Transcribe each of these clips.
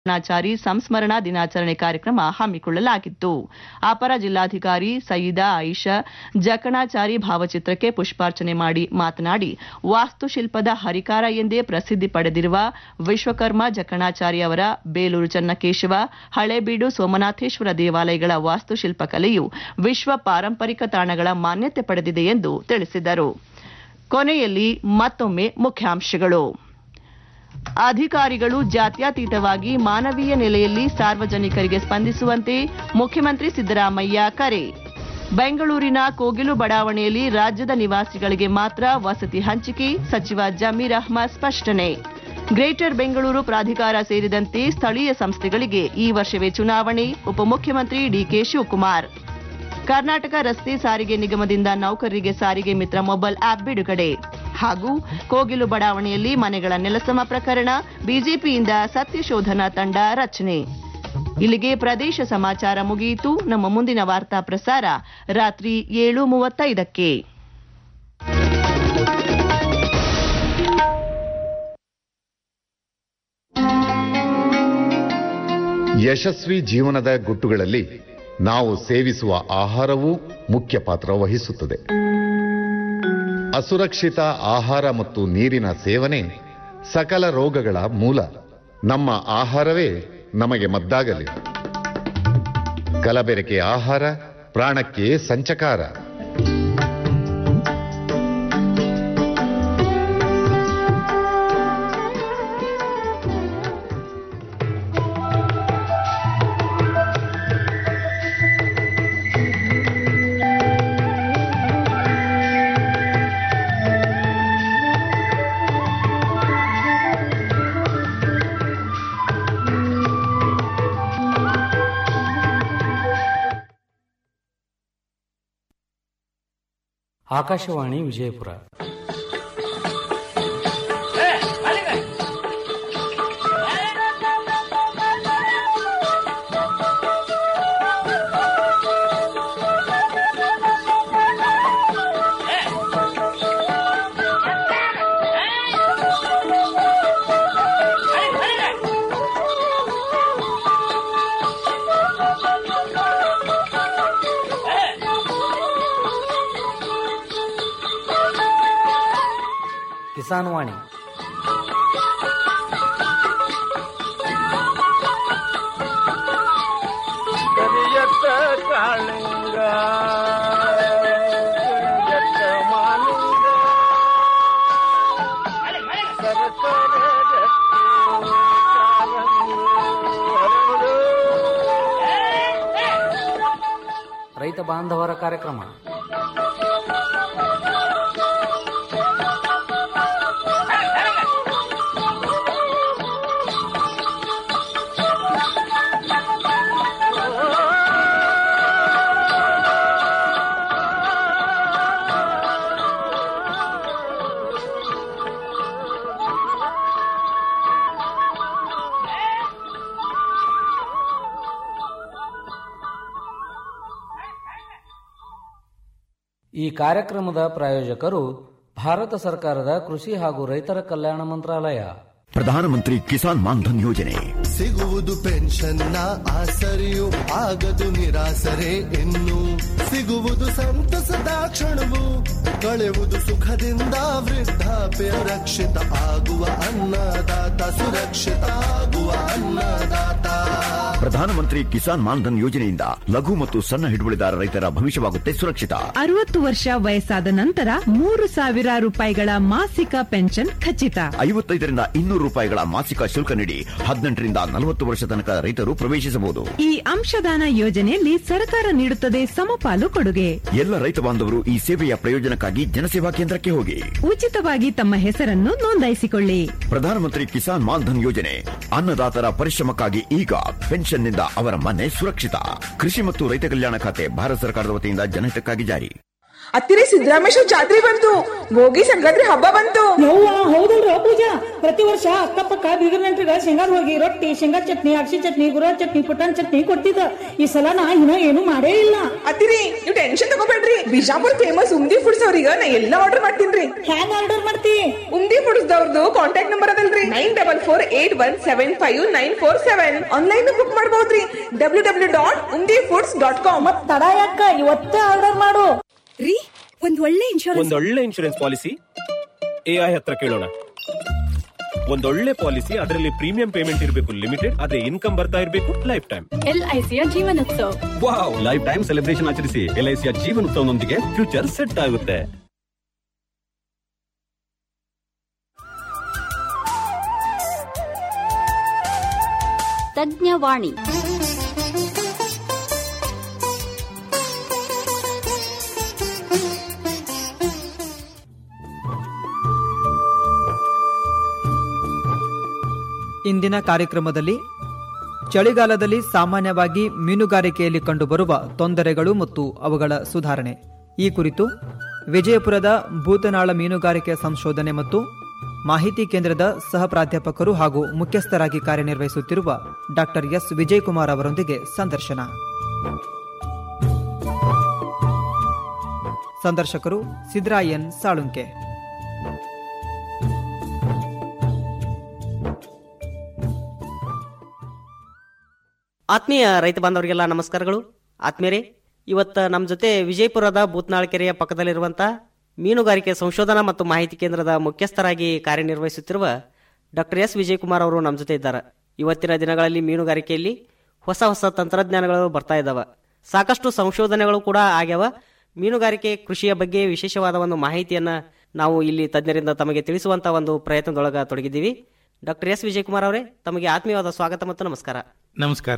ಜಕಣಾಚಾರಿ ಸಂಸ್ಮರಣಾ ದಿನಾಚರಣೆ ಕಾರ್ಯಕ್ರಮ ಹಮ್ಮಿಕೊಳ್ಳಲಾಗಿತ್ತು ಅಪರ ಜಿಲ್ಲಾಧಿಕಾರಿ ಸಯೀದಾ ಆಯಿಷಾ ಜಕಣಾಚಾರಿ ಭಾವಚಿತ್ರಕ್ಕೆ ಪುಷ್ಪಾರ್ಚನೆ ಮಾಡಿ ಮಾತನಾಡಿ ವಾಸ್ತುಶಿಲ್ಪದ ಹರಿಕಾರ ಎಂದೇ ಪ್ರಸಿದ್ಧಿ ಪಡೆದಿರುವ ವಿಶ್ವಕರ್ಮ ಜಕಣಾಚಾರಿ ಅವರ ಬೇಲೂರು ಚನ್ನಕೇಶವ ಹಳೇಬೀಡು ಸೋಮನಾಥೇಶ್ವರ ದೇವಾಲಯಗಳ ವಾಸ್ತುಶಿಲ್ಪ ಕಲೆಯು ವಿಶ್ವ ಪಾರಂಪರಿಕ ತಾಣಗಳ ಮಾನ್ಯತೆ ಪಡೆದಿದೆ ಎಂದು ತಿಳಿಸಿದರು ಕೊನೆಯಲ್ಲಿ ಮತ್ತೊಮ್ಮೆ ಮುಖ್ಯಾಂಶಗಳು ಅಧಿಕಾರಿಗಳು ಜಾತ್ಯತೀತವಾಗಿ ಮಾನವೀಯ ನೆಲೆಯಲ್ಲಿ ಸಾರ್ವಜನಿಕರಿಗೆ ಸ್ಪಂದಿಸುವಂತೆ ಮುಖ್ಯಮಂತ್ರಿ ಸಿದ್ದರಾಮಯ್ಯ ಕರೆ ಬೆಂಗಳೂರಿನ ಕೋಗಿಲು ಬಡಾವಣೆಯಲ್ಲಿ ರಾಜ್ಯದ ನಿವಾಸಿಗಳಿಗೆ ಮಾತ್ರ ವಸತಿ ಹಂಚಿಕೆ ಸಚಿವ ಜಮೀರ್ ಅಹ್ಮದ್ ಸ್ಪಷ್ಟನೆ ಗ್ರೇಟರ್ ಬೆಂಗಳೂರು ಪ್ರಾಧಿಕಾರ ಸೇರಿದಂತೆ ಸ್ಥಳೀಯ ಸಂಸ್ಥೆಗಳಿಗೆ ಈ ವರ್ಷವೇ ಚುನಾವಣೆ ಉಪಮುಖ್ಯಮಂತ್ರಿ ಡಿಕೆ ಶಿವಕುಮಾರ್ ಕರ್ನಾಟಕ ರಸ್ತೆ ಸಾರಿಗೆ ನಿಗಮದಿಂದ ನೌಕರರಿಗೆ ಸಾರಿಗೆ ಮಿತ್ರ ಮೊಬೈಲ್ ಆಪ್ ಬಿಡುಗಡೆ ಹಾಗೂ ಕೋಗಿಲು ಬಡಾವಣೆಯಲ್ಲಿ ಮನೆಗಳ ನೆಲಸಮ ಪ್ರಕರಣ ಬಿಜೆಪಿಯಿಂದ ಸತ್ಯಶೋಧನಾ ತಂಡ ರಚನೆ ಇಲ್ಲಿಗೆ ಪ್ರದೇಶ ಸಮಾಚಾರ ಮುಗಿಯಿತು ನಮ್ಮ ಮುಂದಿನ ವಾರ್ತಾ ಪ್ರಸಾರ ರಾತ್ರಿ ಏಳು ಮೂವತ್ತೈದಕ್ಕೆ ಯಶಸ್ವಿ ಜೀವನದ ಗುಟ್ಟುಗಳಲ್ಲಿ ನಾವು ಸೇವಿಸುವ ಆಹಾರವೂ ಮುಖ್ಯ ಪಾತ್ರ ವಹಿಸುತ್ತದೆ ಅಸುರಕ್ಷಿತ ಆಹಾರ ಮತ್ತು ನೀರಿನ ಸೇವನೆ ಸಕಲ ರೋಗಗಳ ಮೂಲ ನಮ್ಮ ಆಹಾರವೇ ನಮಗೆ ಮದ್ದಾಗಲಿ ಕಲಬೆರಕೆ ಆಹಾರ ಪ್ರಾಣಕ್ಕೆ ಸಂಚಕಾರ ಆಕಾಶವಾಣಿ ವಿಜಯಪುರ ಕಿಸಾನ್ ವಾಣಿ ಕರಿಯತ್ತ ಕಾಳಿಂಗ ಕರಿಯತ್ತ ಮಾಲಿಂಗ ಸರಸರ ರಕ್ತಿ ಕಾಲಂಗಿ ಹರಡು. ರೈತ ಬಾಂಧವರ ಕಾರ್ಯಕ್ರಮ ಈ ಕಾರ್ಯಕ್ರಮದ ಪ್ರಾಯೋಜಕರು ಭಾರತ ಸರ್ಕಾರದ ಕೃಷಿ ಹಾಗೂ ರೈತರ ಕಲ್ಯಾಣ ಮಂತ್ರಾಲಯ ಪ್ರಧಾನಮಂತ್ರಿ ಕಿಸಾನ್ ಮಾನ್ಧನ್ ಯೋಜನೆ ಸಿಗುವುದು ಪೆನ್ಷನ್ನ ಆಸರೆಯು ಆಗದು ನಿರಾಸರೆ ಇನ್ನು ಸಿಗುವುದು ಸಂತಸದ ಕ್ಷಣವು ಕಳೆಯುವುದು ಸುಖದಿಂದ ವೃದ್ಧಾಪ್ಯ ರಕ್ಷಿತ ಆಗುವ ಅನ್ನದಾತ ಸುರಕ್ಷಿತ ಆಗುವ ಅನ್ನದಾತ ಪ್ರಧಾನಮಂತ್ರಿ ಕಿಸಾನ್ ಮಾನ್ಧನ್ ಯೋಜನೆಯಿಂದ ಲಘು ಮತ್ತು ಸಣ್ಣ ಹಿಡುವಳಿದಾರ ರೈತರ ಭವಿಷ್ಯವಾಗುತ್ತೆ ಸುರಕ್ಷಿತ ಅರವತ್ತು ವರ್ಷ ವಯಸ್ಸಾದ ನಂತರ ಮೂರು ಸಾವಿರ ರೂಪಾಯಿಗಳ ಮಾಸಿಕ ಪೆನ್ಷನ್ ಖಚಿತ ಐವತ್ತೈದರಿಂದ ಇನ್ನೂರು ರೂಪಾಯಿಗಳ ಮಾಸಿಕ ಶುಲ್ಕ ನೀಡಿ ಹದಿನೆಂಟರಿಂದ ನಲವತ್ತು ವರ್ಷ ತನಕ ರೈತರು ಪ್ರವೇಶಿಸಬಹುದು ಈ ಅಂಶದಾನ ಯೋಜನೆಯಲ್ಲಿ ಸರ್ಕಾರ ನೀಡುತ್ತದೆ ಸಮಪಾಲು ಕೊಡುಗೆ ಎಲ್ಲ ರೈತ ಬಾಂಧವರು ಈ ಸೇವೆಯ ಪ್ರಯೋಜನಕ್ಕಾಗಿ ಜನಸೇವಾ ಕೇಂದ್ರಕ್ಕೆ ಹೋಗಿ ಉಚಿತವಾಗಿ ತಮ್ಮ ಹೆಸರನ್ನು ನೋಂದಾಯಿಸಿಕೊಳ್ಳಿ ಪ್ರಧಾನಮಂತ್ರಿ ಕಿಸಾನ್ ಮಾನ್ಧನ್ ಯೋಜನೆ ಅನ್ನದಾತರ ಪರಿಶ್ರಮಕ್ಕಾಗಿ ಈಗ ಪೆನ್ಷನ್ನಿಂದ ಅವರ ಮನೆ ಸುರಕ್ಷಿತ ಕೃಷಿ ಮತ್ತು ರೈತ ಕಲ್ಯಾಣ ಖಾತೆ ಭಾರತ ಸರ್ಕಾರದ ವತಿಯಿಂದ ಜನಹಿತಕ್ಕಾಗಿ ಜಾರಿ ಹತ್ತಿರ ಸಿದ್ದರಾಮೇಶ್ವರ ಜಾತ್ರೆ ಬಂತು ಭೋಗಿ ಸಂಕ್ರಾಂತಿ ಹಬ್ಬ ಬಂತು ಯವ್ವ ಹೌದಲ್ರ ಪೂಜಾ ಪ್ರತಿ ವರ್ಷ ಅಕ್ಕಪಕ್ಕ ಬೀಗರ್ ನೆಂಟ್ರಿಗ ಶೇಂಗಾದ ಹೋಗಿ ರೊಟ್ಟಿ ಶೇಂಗಾ ಚಟ್ನಿ ಅಕ್ಷಿ ಚಟ್ನಿ ಗುರ ಚಟ್ನಿ ಪುಟಾಣಿ ಚಟ್ನಿ ಕೊಡ್ತಿದ್ದ ಈ ಸಲ ನಾ ಇನ್ನ ಏನು ಮಾಡೇ ಇಲ್ಲ ಅತ್ತಿರಿ ನೀವು ಟೆನ್ಷನ್ ತಗೋಬೇಡ್ರಿ ಬಿಜಾಪುರ್ ಫೇಮಸ್ ಉಮ್ದಿ ಫುಡ್ಸ್ ಅವ್ರಿಗೆ ನಾ ಎಲ್ಲ ಆರ್ಡರ್ ಮಾಡ್ತೀನ್ರಿ ಹ್ಯಾಂಗ ಆರ್ಡರ್ ಮಾಡ್ತಿ ಉಮ್ದಿ ಫುಡ್ಸ್ ದವ್ರದ್ದು ಕಾಂಟ್ಯಾಕ್ಟ್ ನಂಬರ್ ಅದಲ್ರಿ nine double four eight one seven five nine four seven online book ಮಾಡಬಹುದ್ರಿ W W dot Umdi foods dot com ಮತ್ ತಡ ಯಾಕ ಇವತ್ತೇ ಆರ್ಡರ್ ಮಾಡು ರೀ ಒಂದ್ ಒಳ್ಳೆ ಇನ್ಶೂರೆನ್ಸ್ ಒಂದೊಳ್ಳೆ ಇನ್ಶೂರೆನ್ಸ್ ಪಾಲಿಸಿ ಎಐ ಹತ್ರ ಕೇಳೋಣ ಒಂದೊಳ್ಳೆ ಪಾಲಿಸಿ ಅದರಲ್ಲಿ ಪ್ರೀಮಿಯಂ ಪೇಮೆಂಟ್ ಇರಬೇಕು ಲಿಮಿಟೆಡ್ ಅದೇ ಇನ್ಕಮ್ ಬರ್ತಾ ಇರಬೇಕು ಲೈಫ್ ಟೈಮ್ ಎಲ್ ಐ ಸಿಯ Jeevanotsav wow life time celebration ಆಚರಿಸಿ ಎಲ್ಐಸಿಯ ಜೀವನೋತ್ಸವನೊಂದಿಗೆ ಫ್ಯೂಚರ್ ಸೆಟ್ ಆಗುತ್ತೆ ತಜ್ಞವಾಣಿ ಇಂದಿನ ಕಾರ್ಯಕ್ರಮದಲ್ಲಿ ಚಳಿಗಾಲದಲ್ಲಿ ಸಾಮಾನ್ಯವಾಗಿ ಮೀನುಗಾರಿಕೆಯಲ್ಲಿ ಕಂಡುಬರುವ ತೊಂದರೆಗಳು ಮತ್ತು ಅವುಗಳ ಸುಧಾರಣೆ ಈ ಕುರಿತು ವಿಜಯಪುರದ ಭೂತನಾಳ ಮೀನುಗಾರಿಕೆ ಸಂಶೋಧನೆ ಮತ್ತು ಮಾಹಿತಿ ಕೇಂದ್ರದ ಸಹ ಪ್ರಾಧ್ಯಾಪಕರು ಹಾಗೂ ಮುಖ್ಯಸ್ಥರಾಗಿ ಕಾರ್ಯನಿರ್ವಹಿಸುತ್ತಿರುವ ಡಾಕ್ಟರ್ ಎಸ್ ವಿಜಯಕುಮಾರ್ ಅವರೊಂದಿಗೆ ಸಂದರ್ಶನ ಸಂದರ್ಶಕರು ಸಿದ್ರಾಯನ್ ಸಾಳುಂಕೆ ಆತ್ಮೀಯ ರೈತ ಬಾಂಧವರಿಗೆಲ್ಲ ನಮಸ್ಕಾರಗಳು ಆತ್ಮೀಯರೇ ಇವತ್ತ ನಮ್ಮ ಜೊತೆ ವಿಜಯಪುರದ ಭೂತ್ನಾಳ ಕೆರೆಯ ಪಕ್ಕದಲ್ಲಿರುವಂಥ ಮೀನುಗಾರಿಕೆ ಸಂಶೋಧನಾ ಮತ್ತು ಮಾಹಿತಿ ಕೇಂದ್ರದ ಮುಖ್ಯಸ್ಥರಾಗಿ ಕಾರ್ಯನಿರ್ವಹಿಸುತ್ತಿರುವ ಡಾಕ್ಟರ್ ಎಸ್ ವಿಜಯಕುಮಾರ್ ಅವರು ನಮ್ಮ ಜೊತೆ ಇದ್ದಾರೆ ಇವತ್ತಿನ ದಿನಗಳಲ್ಲಿ ಮೀನುಗಾರಿಕೆಯಲ್ಲಿ ಹೊಸ ಹೊಸ ತಂತ್ರಜ್ಞಾನಗಳು ಬರ್ತಾ ಇದ್ದಾವೆ ಸಾಕಷ್ಟು ಸಂಶೋಧನೆಗಳು ಕೂಡ ಆಗ್ಯಾವ ಮೀನುಗಾರಿಕೆ ಕೃಷಿಯ ಬಗ್ಗೆ ವಿಶೇಷವಾದ ಒಂದು ಮಾಹಿತಿಯನ್ನ ನಾವು ಇಲ್ಲಿ ತಜ್ಞರಿಂದ ತಮಗೆ ತಿಳಿಸುವಂತ ಒಂದು ಪ್ರಯತ್ನದೊಳಗ ತೊಡಗಿದ್ದೀವಿ ಡಾಕ್ಟರ್ ಎಸ್ ವಿಜಯಕುಮಾರ್ ಅವರೇ ತಮಗೆ ಆತ್ಮೀಯವಾದ ಸ್ವಾಗತ ಮತ್ತು ನಮಸ್ಕಾರ ನಮಸ್ಕಾರ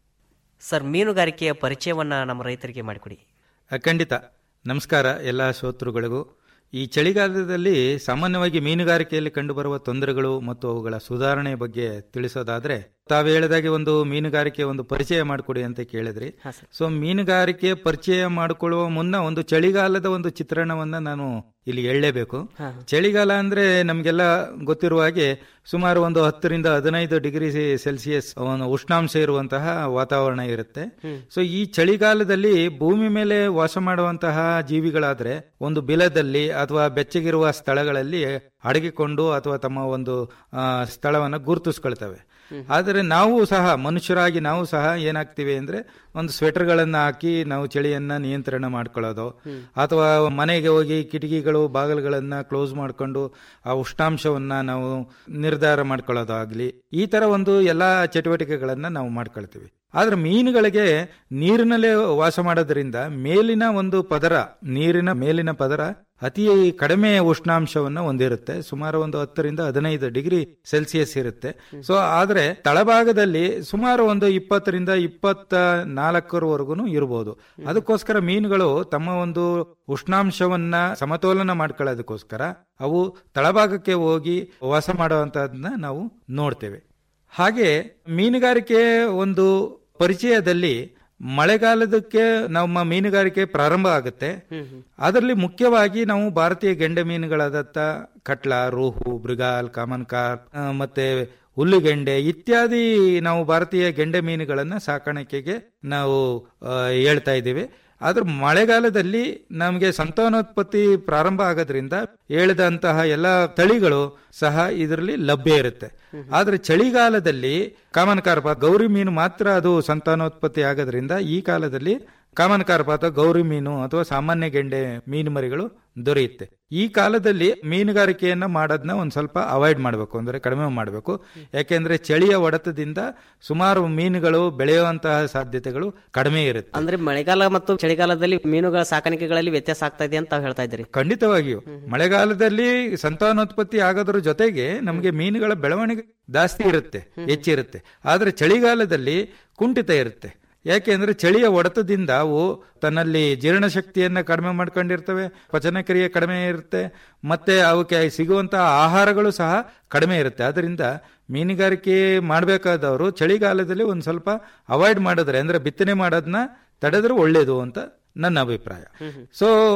ಸರ್ ಮೀನುಗಾರಿಕೆಯ ಪರಿಚಯವನ್ನ ನಮ್ಮ ರೈತರಿಗೆ ಮಾಡಿಕೊಡಿ ಅ, ಖಂಡಿತ ನಮಸ್ಕಾರ ಎಲ್ಲ ಶ್ರೋತೃಗಳಿಗೂ ಈ ಚಳಿಗಾಲದಲ್ಲಿ ಸಾಮಾನ್ಯವಾಗಿ ಮೀನುಗಾರಿಕೆಯಲ್ಲಿ ಕಂಡುಬರುವ ತೊಂದರೆಗಳು ಮತ್ತು ಅವುಗಳ ಸುಧಾರಣೆ ಬಗ್ಗೆ ತಿಳಿಸೋದಾದ್ರೆ ತಾವು ಹೇಳಿದಾಗೆ ಒಂದು ಮೀನುಗಾರಿಕೆ ಒಂದು ಪರಿಚಯ ಮಾಡಿಕೊಡಿ ಅಂತ ಕೇಳಿದ್ರಿ ಸೊ ಮೀನುಗಾರಿಕೆ ಪರಿಚಯ ಮಾಡಿಕೊಳ್ಳುವ ಮುನ್ನ ಒಂದು ಚಳಿಗಾಲದ ಒಂದು ಚಿತ್ರಣವನ್ನ ನಾನು ಇಲ್ಲಿ ಹೇಳಲೇಬೇಕು ಚಳಿಗಾಲ ಅಂದ್ರೆ ನಮಗೆಲ್ಲ ಗೊತ್ತಿರುವ ಹಾಗೆ ಸುಮಾರು ಒಂದು ಹತ್ತರಿಂದ ಹದಿನೈದು ಡಿಗ್ರಿ ಸೆಲ್ಸಿಯಸ್ ಒಂದು ಉಷ್ಣಾಂಶ ಇರುವಂತಹ ವಾತಾವರಣ ಇರುತ್ತೆ ಸೊ ಈ ಚಳಿಗಾಲದಲ್ಲಿ ಭೂಮಿ ಮೇಲೆ ವಾಸ ಮಾಡುವಂತಹ ಜೀವಿಗಳಾದ್ರೆ ಒಂದು ಬಿಲದಲ್ಲಿ ಅಥವಾ ಬೆಚ್ಚಗಿರುವ ಸ್ಥಳಗಳಲ್ಲಿ ಅಡಗಿಕೊಂಡು ಅಥವಾ ತಮ್ಮ ಒಂದು ಆ, ಸ್ಥಳವನ್ನ ಗುರುತಿಸ್ಕೊಳ್ತವೆ ಆದರೆ ನಾವು ಸಹ ಮನುಷ್ಯರಾಗಿ ನಾವು ಸಹ ಏನಾಗ್ತೀವಿ ಅಂದ್ರೆ ಒಂದು ಸ್ವೆಟರ್ಗಳನ್ನ ಹಾಕಿ ನಾವು ಚಳಿಯನ್ನ ನಿಯಂತ್ರಣ ಮಾಡ್ಕೊಳ್ಳೋದು ಅಥವಾ ಮನೆಗೆ ಹೋಗಿ ಕಿಟಕಿಗಳು ಬಾಗಿಲುಗಳನ್ನ ಕ್ಲೋಸ್ ಮಾಡ್ಕೊಂಡು ಆ ಉಷ್ಣಾಂಶವನ್ನ ನಾವು ನಿರ್ಧಾರ ಮಾಡ್ಕೊಳ್ಳೋದಾಗ್ಲಿ ಈ ತರ ಒಂದು ಎಲ್ಲಾ ಚಟುವಟಿಕೆಗಳನ್ನ ನಾವು ಮಾಡ್ಕೊಳ್ತೀವಿ ಆದ್ರೆ ಮೀನುಗಳಿಗೆ ನೀರಿನಲ್ಲೇ ವಾಸ ಮಾಡೋದ್ರಿಂದ ಮೇಲಿನ ಒಂದು ಪದರ ನೀರಿನ ಮೇಲಿನ ಪದರ ಅತಿ ಕಡಿಮೆ ಉಷ್ಣಾಂಶವನ್ನ ಹೊಂದಿರುತ್ತೆ ಸುಮಾರು ಒಂದು ಹತ್ತರಿಂದ ಹದಿನೈದು ಡಿಗ್ರಿ ಸೆಲ್ಸಿಯಸ್ ಇರುತ್ತೆ ಸೊ ಆದ್ರೆ ತಳಭಾಗದಲ್ಲಿ ಸುಮಾರು ಒಂದು ಇಪ್ಪತ್ತರಿಂದ ಇಪ್ಪತ್ತ ನಾಲ್ಕರವರೆಗೂ ಇರಬಹುದು ಅದಕ್ಕೋಸ್ಕರ ಮೀನುಗಳು ತಮ್ಮ ಒಂದು ಉಷ್ಣಾಂಶವನ್ನ ಸಮತೋಲನ ಮಾಡ್ಕೊಳ್ಳೋದಕ್ಕೋಸ್ಕರ ಅವು ತಳಭಾಗಕ್ಕೆ ಹೋಗಿ ವಾಸ ಮಾಡುವಂತಹದನ್ನ ನಾವು ನೋಡ್ತೇವೆ ಹಾಗೆ ಮೀನುಗಾರಿಕೆ ಒಂದು ಪರಿಚಯದಲ್ಲಿ ಮಳೆಗಾಲದಕ್ಕೆ ನಮ್ಮ ಮೀನುಗಾರಿಕೆ ಪ್ರಾರಂಭ ಆಗುತ್ತೆ ಅದರಲ್ಲಿ ಮುಖ್ಯವಾಗಿ ನಾವು ಭಾರತೀಯ ಗೆಂಡೆ ಮೀನುಗಳಾದತ್ತ ಕಟ್ಲ ರೋಹು ಮೃಗಾಲ್ ಕಾಮನ್ ಕಾರ್ಪ್ ಆ, ಮತ್ತೆ ಹುಲ್ಲುಗೆಂಡೆ ಇತ್ಯಾದಿ ನಾವು ಭಾರತೀಯ ಗೆಂಡೆ ಮೀನುಗಳನ್ನ ಸಾಕಾಣಿಕೆಗೆ ನಾವು ಆ, ಹೇಳ್ತಾ ಇದ್ದೀವಿ ಆದ್ರೆ ಮಳೆಗಾಲದಲ್ಲಿ ನಮಗೆ ಸಂತಾನೋತ್ಪತ್ತಿ ಪ್ರಾರಂಭ ಆಗೋದ್ರಿಂದ ಹೇಳಿದಂತಹ ಎಲ್ಲ ತಳಿಗಳು ಸಹ ಇದರಲ್ಲಿ ಲಭ್ಯ ಇರುತ್ತೆ ಆದ್ರೆ ಚಳಿಗಾಲದಲ್ಲಿ ಕಾಮನ್ ಕಾರ್ಪಾತ್ ಗೌರಿ ಮೀನು ಮಾತ್ರ ಅದು ಸಂತಾನೋತ್ಪತ್ತಿ ಆಗೋದ್ರಿಂದ ಈ ಕಾಲದಲ್ಲಿ ಕಾಮನ್ ಕಾರ್ಪಾತ ಗೌರಿ ಮೀನು ಅಥವಾ ಸಾಮಾನ್ಯ ಗೆಂಡೆ ಮೀನು ಮರಿಗಳು ದೊರೆಯುತ್ತೆ ಈ ಕಾಲದಲ್ಲಿ ಮೀನುಗಾರಿಕೆಯನ್ನ ಮಾಡೋದನ್ನ ಒಂದ್ ಸ್ವಲ್ಪ ಅವಾಯ್ಡ್ ಮಾಡಬೇಕು ಅಂದ್ರೆ ಕಡಿಮೆ ಮಾಡಬೇಕು ಯಾಕೆಂದ್ರೆ ಚಳಿಯ ಹೊಡೆತದಿಂದ ಸುಮಾರು ಮೀನುಗಳು ಬೆಳೆಯುವಂತಹ ಸಾಧ್ಯತೆಗಳು ಕಡಿಮೆ ಇರುತ್ತೆ ಅಂದ್ರೆ ಮಳೆಗಾಲ ಮತ್ತು ಚಳಿಗಾಲದಲ್ಲಿ ಮೀನುಗಳ ಸಾಕಾಣಿಕೆಗಳಲ್ಲಿ ವ್ಯತ್ಯಾಸ ಆಗ್ತಾ ಇದೆ ಅಂತ ತಾವು ಹೇಳ್ತಾ ಇದ್ದೀರಿ ಖಂಡಿತವಾಗಿಯೂ ಮಳೆಗಾಲದಲ್ಲಿ ಸಂತಾನೋತ್ಪತ್ತಿ ಆಗೋದ್ರ ಜೊತೆಗೆ ನಮಗೆ ಮೀನುಗಳ ಬೆಳವಣಿಗೆ ಜಾಸ್ತಿ ಇರುತ್ತೆ ಹೆಚ್ಚಿರುತ್ತೆ ಆದ್ರೆ ಚಳಿಗಾಲದಲ್ಲಿ ಕುಂಠಿತ ಇರುತ್ತೆ ಯಾಕೆಂದ್ರೆ ಚಳಿಯ ಹೊಡೆತದಿಂದ ಅವು ತನ್ನಲ್ಲಿ ಜೀರ್ಣಶಕ್ತಿಯನ್ನ ಕಡಿಮೆ ಮಾಡ್ಕೊಂಡಿರ್ತವೆ ಪಚನಕ್ರಿಯೆ ಕಡಿಮೆ ಇರುತ್ತೆ ಮತ್ತೆ ಅವಕ್ಕೆ ಸಿಗುವಂತಹ ಆಹಾರಗಳು ಸಹ ಕಡಿಮೆ ಇರುತ್ತೆ ಅದರಿಂದ ಮೀನುಗಾರಿಕೆ ಮಾಡಬೇಕಾದವರು ಚಳಿಗಾಲದಲ್ಲಿ ಒಂದು ಸ್ವಲ್ಪ ಅವಾಯ್ಡ್ ಮಾಡಿದ್ರೆ ಅಂದ್ರೆ ಬಿತ್ತನೆ ಮಾಡೋದನ್ನ ತಡೆದ್ರೆ ಒಳ್ಳೇದು ಅಂತ ನನ್ನ ಅಭಿಪ್ರಾಯ ಸೊ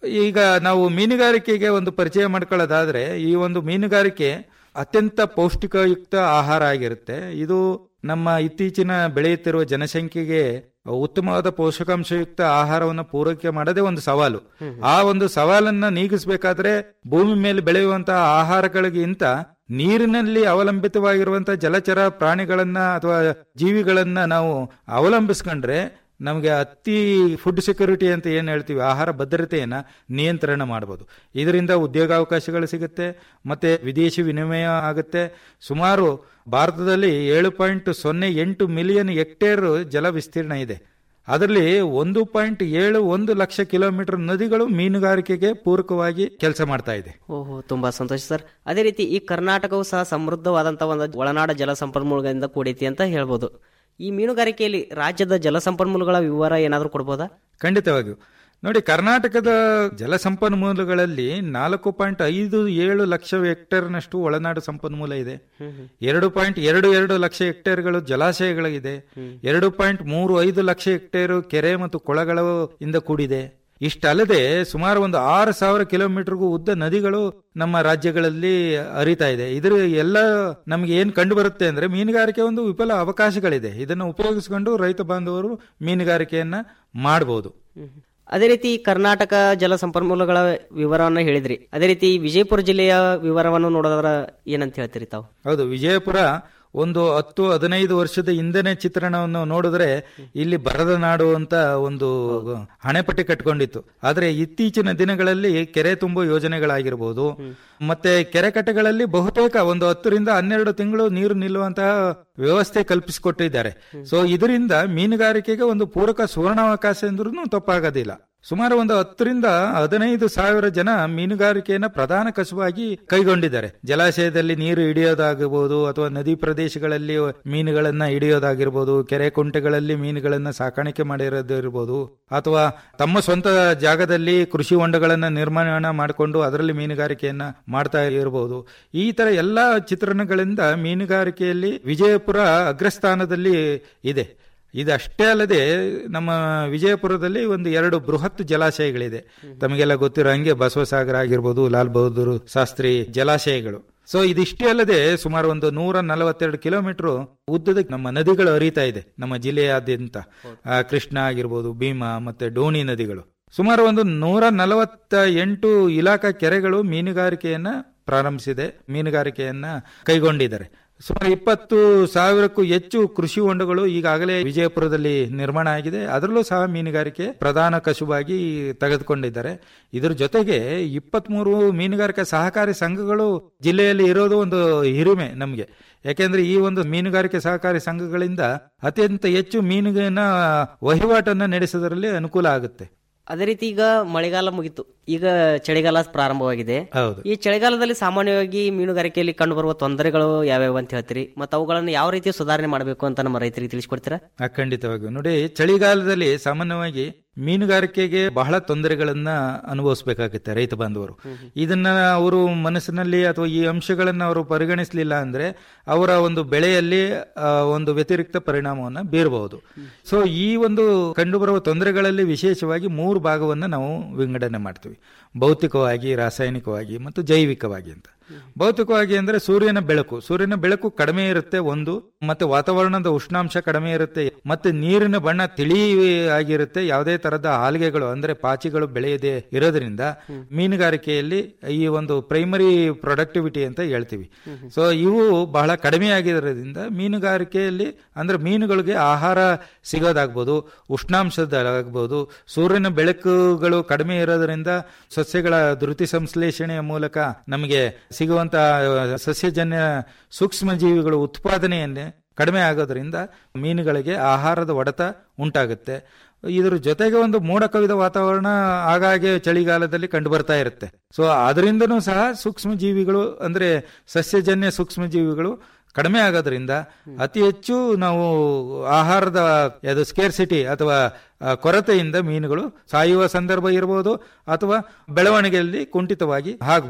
ಈಗ ನಾವು ಮೀನುಗಾರಿಕೆಗೆ ಒಂದು ಪರಿಚಯ ಮಾಡ್ಕೊಳ್ಳೋದಾದ್ರೆ ಈ ಒಂದು ಮೀನುಗಾರಿಕೆ ಅತ್ಯಂತ ಪೌಷ್ಟಿಕಯುಕ್ತ ಆಹಾರ ಆಗಿರುತ್ತೆ ಇದು ನಮ್ಮ ಇತ್ತೀಚಿನ ಬೆಳೆಯುತ್ತಿರುವ ಜನಸಂಖ್ಯೆಗೆ ಉತ್ತಮವಾದ ಪೋಷಕಾಂಶಯುಕ್ತ ಆಹಾರವನ್ನು ಪೂರೈಕೆ ಮಾಡೋದೇ ಒಂದು ಸವಾಲು ಆ ಒಂದು ಸವಾಲನ್ನ ನೀಗಿಸಬೇಕಾದ್ರೆ ಭೂಮಿ ಮೇಲೆ ಬೆಳೆಯುವಂತಹ ಆಹಾರಗಳಿಗಿಂತ ನೀರಿನಲ್ಲಿ ಅವಲಂಬಿತವಾಗಿರುವಂತಹ ಜಲಚರ ಪ್ರಾಣಿಗಳನ್ನ ಅಥವಾ ಜೀವಿಗಳನ್ನ ನಾವು ಅವಲಂಬಿಸ್ಕೊಂಡ್ರೆ ನಮಗೆ ಅತಿ ಫುಡ್ ಸೆಕ್ಯೂರಿಟಿ ಅಂತ ಏನು ಹೇಳ್ತೀವಿ ಆಹಾರ ಭದ್ರತೆಯನ್ನ ನಿಯಂತ್ರಣ ಮಾಡಬಹುದು ಇದರಿಂದ ಉದ್ಯೋಗಾವಕಾಶಗಳು ಸಿಗುತ್ತೆ ಮತ್ತೆ ವಿದೇಶಿ ವಿನಿಮಯ ಆಗುತ್ತೆ ಸುಮಾರು ಭಾರತದಲ್ಲಿ ಏಳು ಪಾಯಿಂಟ್ ಸೊನ್ನೆ ಎಂಟು ಮಿಲಿಯನ್ ಹೆಕ್ಟೇರ್ ಜಲ ವಿಸ್ತೀರ್ಣ ಇದೆ ಅದರಲ್ಲಿ ಒಂದು ಪಾಯಿಂಟ್ ಏಳು ಒಂದು ಲಕ್ಷ ಕಿಲೋಮೀಟರ್ ನದಿಗಳು ಮೀನುಗಾರಿಕೆಗೆ ಪೂರಕವಾಗಿ ಕೆಲಸ ಮಾಡ್ತಾ ಇದೆ ಓಹೋ ತುಂಬಾ ಸಂತೋಷ ಸರ್ ಅದೇ ರೀತಿ ಈ ಕರ್ನಾಟಕವು ಸಹ ಸಮೃದ್ಧವಾದಂತಹ ಒಂದು ಒಳನಾಡ ಜಲ ಸಂಪನ್ಮೂಲಗಳಿಂದ ಕೂಡೈತಿ ಅಂತ ಹೇಳ್ಬೋದು ಈ ಮೀನುಗಾರಿಕೆಯಲ್ಲಿ ರಾಜ್ಯದ ಜಲ ಸಂಪನ್ಮೂಲಗಳ ವಿವರ ಏನಾದರೂ ಕೊಡ್ಬೋದಾ ಖಂಡಿತವಾಗಿಯೂ ನೋಡಿ ಕರ್ನಾಟಕದ ಜಲ ಸಂಪನ್ಮೂಲಗಳಲ್ಲಿ ನಾಲ್ಕು ಪಾಯಿಂಟ್ ಐದು ಏಳು ಲಕ್ಷ ಹೆಕ್ಟೇರ್ನಷ್ಟು ಒಳನಾಡು ಸಂಪನ್ಮೂಲ ಇದೆ ಎರಡು ಪಾಯಿಂಟ್ ಎರಡು ಎರಡು ಲಕ್ಷ ಹೆಕ್ಟೇರ್ಗಳು ಜಲಾಶಯಗಳಿದೆ ಎರಡು ಪಾಯಿಂಟ್ ಮೂರು ಐದು ಲಕ್ಷ ಹೆಕ್ಟೇರು ಕೆರೆ ಮತ್ತು ಕೊಳಗಳ ಇಂದ ಕೂಡಿದೆ ಇಷ್ಟಲ್ಲದೆ ಸುಮಾರು ಒಂದು ಆರು ಸಾವಿರ ಕಿಲೋಮೀಟರ್ಗೂ ಉದ್ದ ನದಿಗಳು ನಮ್ಮ ರಾಜ್ಯಗಳಲ್ಲಿ ಹರಿತಾ ಇದೆ ಇದ್ರ ಎಲ್ಲ ನಮ್ಗೆ ಏನ್ ಕಂಡು ಬರುತ್ತೆ ಅಂದ್ರೆ ಮೀನುಗಾರಿಕೆ ಒಂದು ವಿಫಲ ಅವಕಾಶಗಳಿದೆ ಇದನ್ನು ಉಪಯೋಗಿಸಿಕೊಂಡು ರೈತ ಬಾಂಧವರು ಮೀನುಗಾರಿಕೆಯನ್ನ ಮಾಡಬಹುದು ಅದೇ ರೀತಿ ಕರ್ನಾಟಕ ಜಲ ಸಂಪನ್ಮೂಲಗಳ ವಿವರವನ್ನು ಹೇಳಿದ್ರಿ ಅದೇ ರೀತಿ ವಿಜಯಪುರ ಜಿಲ್ಲೆಯ ವಿವರವನ್ನು ನೋಡೋದ್ರ ಏನಂತ ಹೇಳ್ತೀರಿ ತಾವು ಹೌದು ವಿಜಯಪುರ ಒಂದು ಹತ್ತು ಹದಿನೈದು ವರ್ಷದ ಹಿಂದನೆ ಚಿತ್ರಣವನ್ನು ನೋಡಿದ್ರೆ ಇಲ್ಲಿ ಬರದ ನಾಡು ಅಂತ ಒಂದು ಹಣೆಪಟ್ಟಿ ಕಟ್ಕೊಂಡಿತ್ತು ಆದ್ರೆ ಇತ್ತೀಚಿನ ದಿನಗಳಲ್ಲಿ ಕೆರೆ ತುಂಬು ಯೋಜನೆಗಳಾಗಿರ್ಬೋದು ಮತ್ತೆ ಕೆರೆ ಕಟ್ಟೆಗಳಲ್ಲಿ ಬಹುತೇಕ ಒಂದು ಹತ್ತರಿಂದ ಹನ್ನೆರಡು ತಿಂಗಳು ನೀರು ನಿಲ್ಲುವಂತಹ ವ್ಯವಸ್ಥೆ ಕಲ್ಪಿಸಿಕೊಟ್ಟಿದ್ದಾರೆ ಸೊ ಇದರಿಂದ ಮೀನುಗಾರಿಕೆಗೆ ಒಂದು ಪೂರಕ ಸುವರ್ಣಾವಕಾಶ ಎಂದ್ರೂ ತಪ್ಪಾಗೋದಿಲ್ಲ ಸುಮಾರು ಒಂದು ಹತ್ತರಿಂದ ಹದಿನೈದು ಸಾವಿರ ಜನ ಮೀನುಗಾರಿಕೆಯನ್ನ ಪ್ರಧಾನ ಕಸುವಾಗಿ ಕೈಗೊಂಡಿದ್ದಾರೆ ಜಲಾಶಯದಲ್ಲಿ ನೀರು ಹಿಡಿಯೋದಾಗಬಹುದು ಅಥವಾ ನದಿ ಪ್ರದೇಶಗಳಲ್ಲಿ ಮೀನುಗಳನ್ನ ಹಿಡಿಯೋದಾಗಿರ್ಬೋದು ಕೆರೆ ಕುಂಟೆಗಳಲ್ಲಿ ಮೀನುಗಳನ್ನ ಸಾಕಾಣಿಕೆ ಮಾಡಿರೋದಿರ್ಬೋದು ಅಥವಾ ತಮ್ಮ ಸ್ವಂತ ಜಾಗದಲ್ಲಿ ಕೃಷಿ ಹೊಂಡಗಳನ್ನ ನಿರ್ಮಾಣ ಮಾಡಿಕೊಂಡು ಅದರಲ್ಲಿ ಮೀನುಗಾರಿಕೆಯನ್ನ ಮಾಡ್ತಾ ಇರಬಹುದು ಈ ತರ ಎಲ್ಲಾ ಚಿತ್ರಣಗಳಿಂದ ಮೀನುಗಾರಿಕೆಯಲ್ಲಿ ವಿಜಯಪುರ ಅಗ್ರಸ್ಥಾನದಲ್ಲಿ ಇದೆ ಇದಷ್ಟೇ ಅಲ್ಲದೆ ನಮ್ಮ ವಿಜಯಪುರದಲ್ಲಿ ಒಂದು ಎರಡು ಬೃಹತ್ ಜಲಾಶಯಗಳಿದೆ ತಮಗೆಲ್ಲ ಗೊತ್ತಿರೋ ಹಂಗೆ ಬಸವಸಾಗರ ಆಗಿರ್ಬೋದು ಲಾಲ್ ಬಹದ್ದೂರ್ ಶಾಸ್ತ್ರಿ ಜಲಾಶಯಗಳು ಸೊ ಇದಿಷ್ಟೇ ಅಲ್ಲದೆ ಸುಮಾರು ಒಂದು ನೂರ ನಲವತ್ತೆರಡು ಕಿಲೋಮೀಟರ್ ಉದ್ದದ ನಮ್ಮ ನದಿಗಳು ಹರಿತಾ ಇದೆ ನಮ್ಮ ಜಿಲ್ಲೆಯಾದ್ಯಂತ ಆ, ಕೃಷ್ಣ ಆಗಿರ್ಬೋದು ಭೀಮಾ ಮತ್ತೆ ಡೋಣಿ ನದಿಗಳು ಸುಮಾರು ಒಂದು ನೂರ ನಲವತ್ತ ಎಂಟು ಇಲಾಖಾ ಕೆರೆಗಳು ಮೀನುಗಾರಿಕೆಯನ್ನ ಪ್ರಾರಂಭಿಸಿದೆ ಮೀನುಗಾರಿಕೆಯನ್ನ ಕೈಗೊಂಡಿದ್ದಾರೆ ಸುಮಾರು ಇಪ್ಪತ್ತು ಸಾವಿರಕ್ಕೂ ಹೆಚ್ಚು ಕೃಷಿ ಹೊಂಡಗಳು ಈಗಾಗಲೇ ವಿಜಯಪುರದಲ್ಲಿ ನಿರ್ಮಾಣ ಆಗಿದೆ ಅದರಲ್ಲೂ ಸಹ ಮೀನುಗಾರಿಕೆ ಪ್ರಧಾನ ಕಸುಬಾಗಿ ತೆಗೆದುಕೊಂಡಿದ್ದಾರೆ ಇದ್ರ ಜೊತೆಗೆ ಇಪ್ಪತ್ಮೂರು ಮೀನುಗಾರಿಕೆ ಸಹಕಾರಿ ಸಂಘಗಳು ಜಿಲ್ಲೆಯಲ್ಲಿ ಇರೋದು ಒಂದು ಹಿರಿಮೆ ನಮಗೆ ಯಾಕೆಂದ್ರೆ ಈ ಒಂದು ಮೀನುಗಾರಿಕೆ ಸಹಕಾರಿ ಸಂಘಗಳಿಂದ ಅತ್ಯಂತ ಹೆಚ್ಚು ಮೀನಿನ ವಹಿವಾಟನ್ನ ನಡೆಸೋದ್ರಲ್ಲಿ ಅನುಕೂಲ ಆಗುತ್ತೆ ಅದೇ ರೀತಿ ಈಗ ಮಳೆಗಾಲ ಮುಗಿತು ಈಗ ಚಳಿಗಾಲ ಪ್ರಾರಂಭವಾಗಿದೆ ಹೌದು ಈ ಚಳಿಗಾಲದಲ್ಲಿ ಸಾಮಾನ್ಯವಾಗಿ ಮೀನುಗಾರಿಕೆಯಲ್ಲಿ ಕಂಡುಬರುವ ತೊಂದರೆಗಳು ಯಾವ್ಯಾವ ಅಂತ ಹೇಳ್ತೀರಿ ಮತ್ತು ಅವುಗಳನ್ನು ಯಾವ ರೀತಿ ಸುಧಾರಣೆ ಮಾಡಬೇಕು ಅಂತ ನಮ್ಮ ರೈತರಿಗೆ ತಿಳಿಸ್ಕೊಡ್ತೀರಾ ಆ, ಖಂಡಿತವಾಗಿಯೂ ನೋಡಿ ಚಳಿಗಾಲದಲ್ಲಿ ಸಾಮಾನ್ಯವಾಗಿ ಮೀನುಗಾರಿಕೆಗೆ ಬಹಳ ತೊಂದರೆಗಳನ್ನ ಅನುಭವಿಸಬೇಕಾಗುತ್ತೆ ರೈತ ಬಾಂಧವರು ಇದನ್ನ ಅವರು ಮನಸ್ಸಿನಲ್ಲಿ ಅಥವಾ ಈ ಅಂಶಗಳನ್ನ ಅವರು ಪರಿಗಣಿಸಲಿಲ್ಲ ಅಂದ್ರೆ ಅವರ ಒಂದು ಬೆಳೆಯಲ್ಲಿ ಆ, ಒಂದು ವ್ಯತಿರಿಕ್ತ ಪರಿಣಾಮವನ್ನ ಬೀರಬಹುದು ಸೊ ಈ ಒಂದು ಕಂಡುಬರುವ ತೊಂದರೆಗಳಲ್ಲಿ ವಿಶೇಷವಾಗಿ ಮೂರು ಭಾಗವನ್ನ ನಾವು ವಿಂಗಡಣೆ ಮಾಡ್ತೀವಿ ಭೌತಿಕವಾಗಿ ರಾಸಾಯನಿಕವಾಗಿ ಮತ್ತು ಜೈವಿಕವಾಗಿ ಅಂತ ಭೌತಿಕವಾಗಿ ಅಂದ್ರೆ ಸೂರ್ಯನ ಬೆಳಕು ಸೂರ್ಯನ ಬೆಳಕು ಕಡಿಮೆ ಇರುತ್ತೆ ಒಂದು ಮತ್ತೆ ವಾತಾವರಣದ ಉಷ್ಣಾಂಶ ಕಡಿಮೆ ಇರುತ್ತೆ ಮತ್ತೆ ನೀರಿನ ಬಣ್ಣ ತಿಳಿ ಆಗಿರುತ್ತೆ ಯಾವುದೇ ತರದ ಆಲ್ಗೆಗಳು ಅಂದ್ರೆ ಪಾಚಿಗಳು ಬೆಳೆಯದೆ ಇರೋದ್ರಿಂದ ಮೀನುಗಾರಿಕೆಯಲ್ಲಿ ಈ ಒಂದು ಪ್ರೈಮರಿ ಪ್ರೊಡಕ್ಟಿವಿಟಿ ಅಂತ ಹೇಳ್ತೀವಿ ಸೊ ಇವು ಬಹಳ ಕಡಿಮೆ ಆಗಿರೋದ್ರಿಂದ ಮೀನುಗಾರಿಕೆಯಲ್ಲಿ ಅಂದ್ರೆ ಮೀನುಗಳಿಗೆ ಆಹಾರ ಸಿಗೋದಾಗ್ಬೋದು ಉಷ್ಣಾಂಶದಾಗಬಹುದು ಸೂರ್ಯನ ಬೆಳಕುಗಳು ಕಡಿಮೆ ಇರೋದ್ರಿಂದ ಸಸ್ಯಗಳ ಧೃತಿ ಸಂಶ್ಲೇಷಣೆಯ ಮೂಲಕ ನಮಗೆ ಸಿಗುವಂತಹ ಸಸ್ಯಜನ್ಯ ಸೂಕ್ಷ್ಮ ಜೀವಿಗಳು ಉತ್ಪಾದನೆಯನ್ನೇ ಕಡಿಮೆ ಆಗೋದ್ರಿಂದ ಮೀನುಗಳಿಗೆ ಆಹಾರದ ಒಡೆತ ಉಂಟಾಗುತ್ತೆ ಇದ್ರ ಜೊತೆಗೆ ಒಂದು ಮೋಡ ಕವಿದ ವಾತಾವರಣ ಆಗಾಗ್ಗೆ ಚಳಿಗಾಲದಲ್ಲಿ ಕಂಡು ಬರ್ತಾ ಇರುತ್ತೆ ಸೊ ಅದರಿಂದನೂ ಸಹ ಸೂಕ್ಷ್ಮ ಜೀವಿಗಳು ಅಂದ್ರೆ ಸಸ್ಯಜನ್ಯ ಸೂಕ್ಷ್ಮ ಜೀವಿಗಳು ಕಡಿಮೆ ಆಗೋದ್ರಿಂದ ಅತಿ ಹೆಚ್ಚು ನಾವು ಆಹಾರದ ಅದು ಸ್ಕೇರ್ಸಿಟಿ ಅಥವಾ ಆ, ಕೊರತೆಯಿಂದ ಮೀನುಗಳು ಸಾಯುವ ಸಂದರ್ಭ ಇರಬಹುದು ಅಥವಾ ಬೆಳವಣಿಗೆಯಲ್ಲಿ ಕುಂಠಿತವಾಗಿ ಆಗಬಹುದು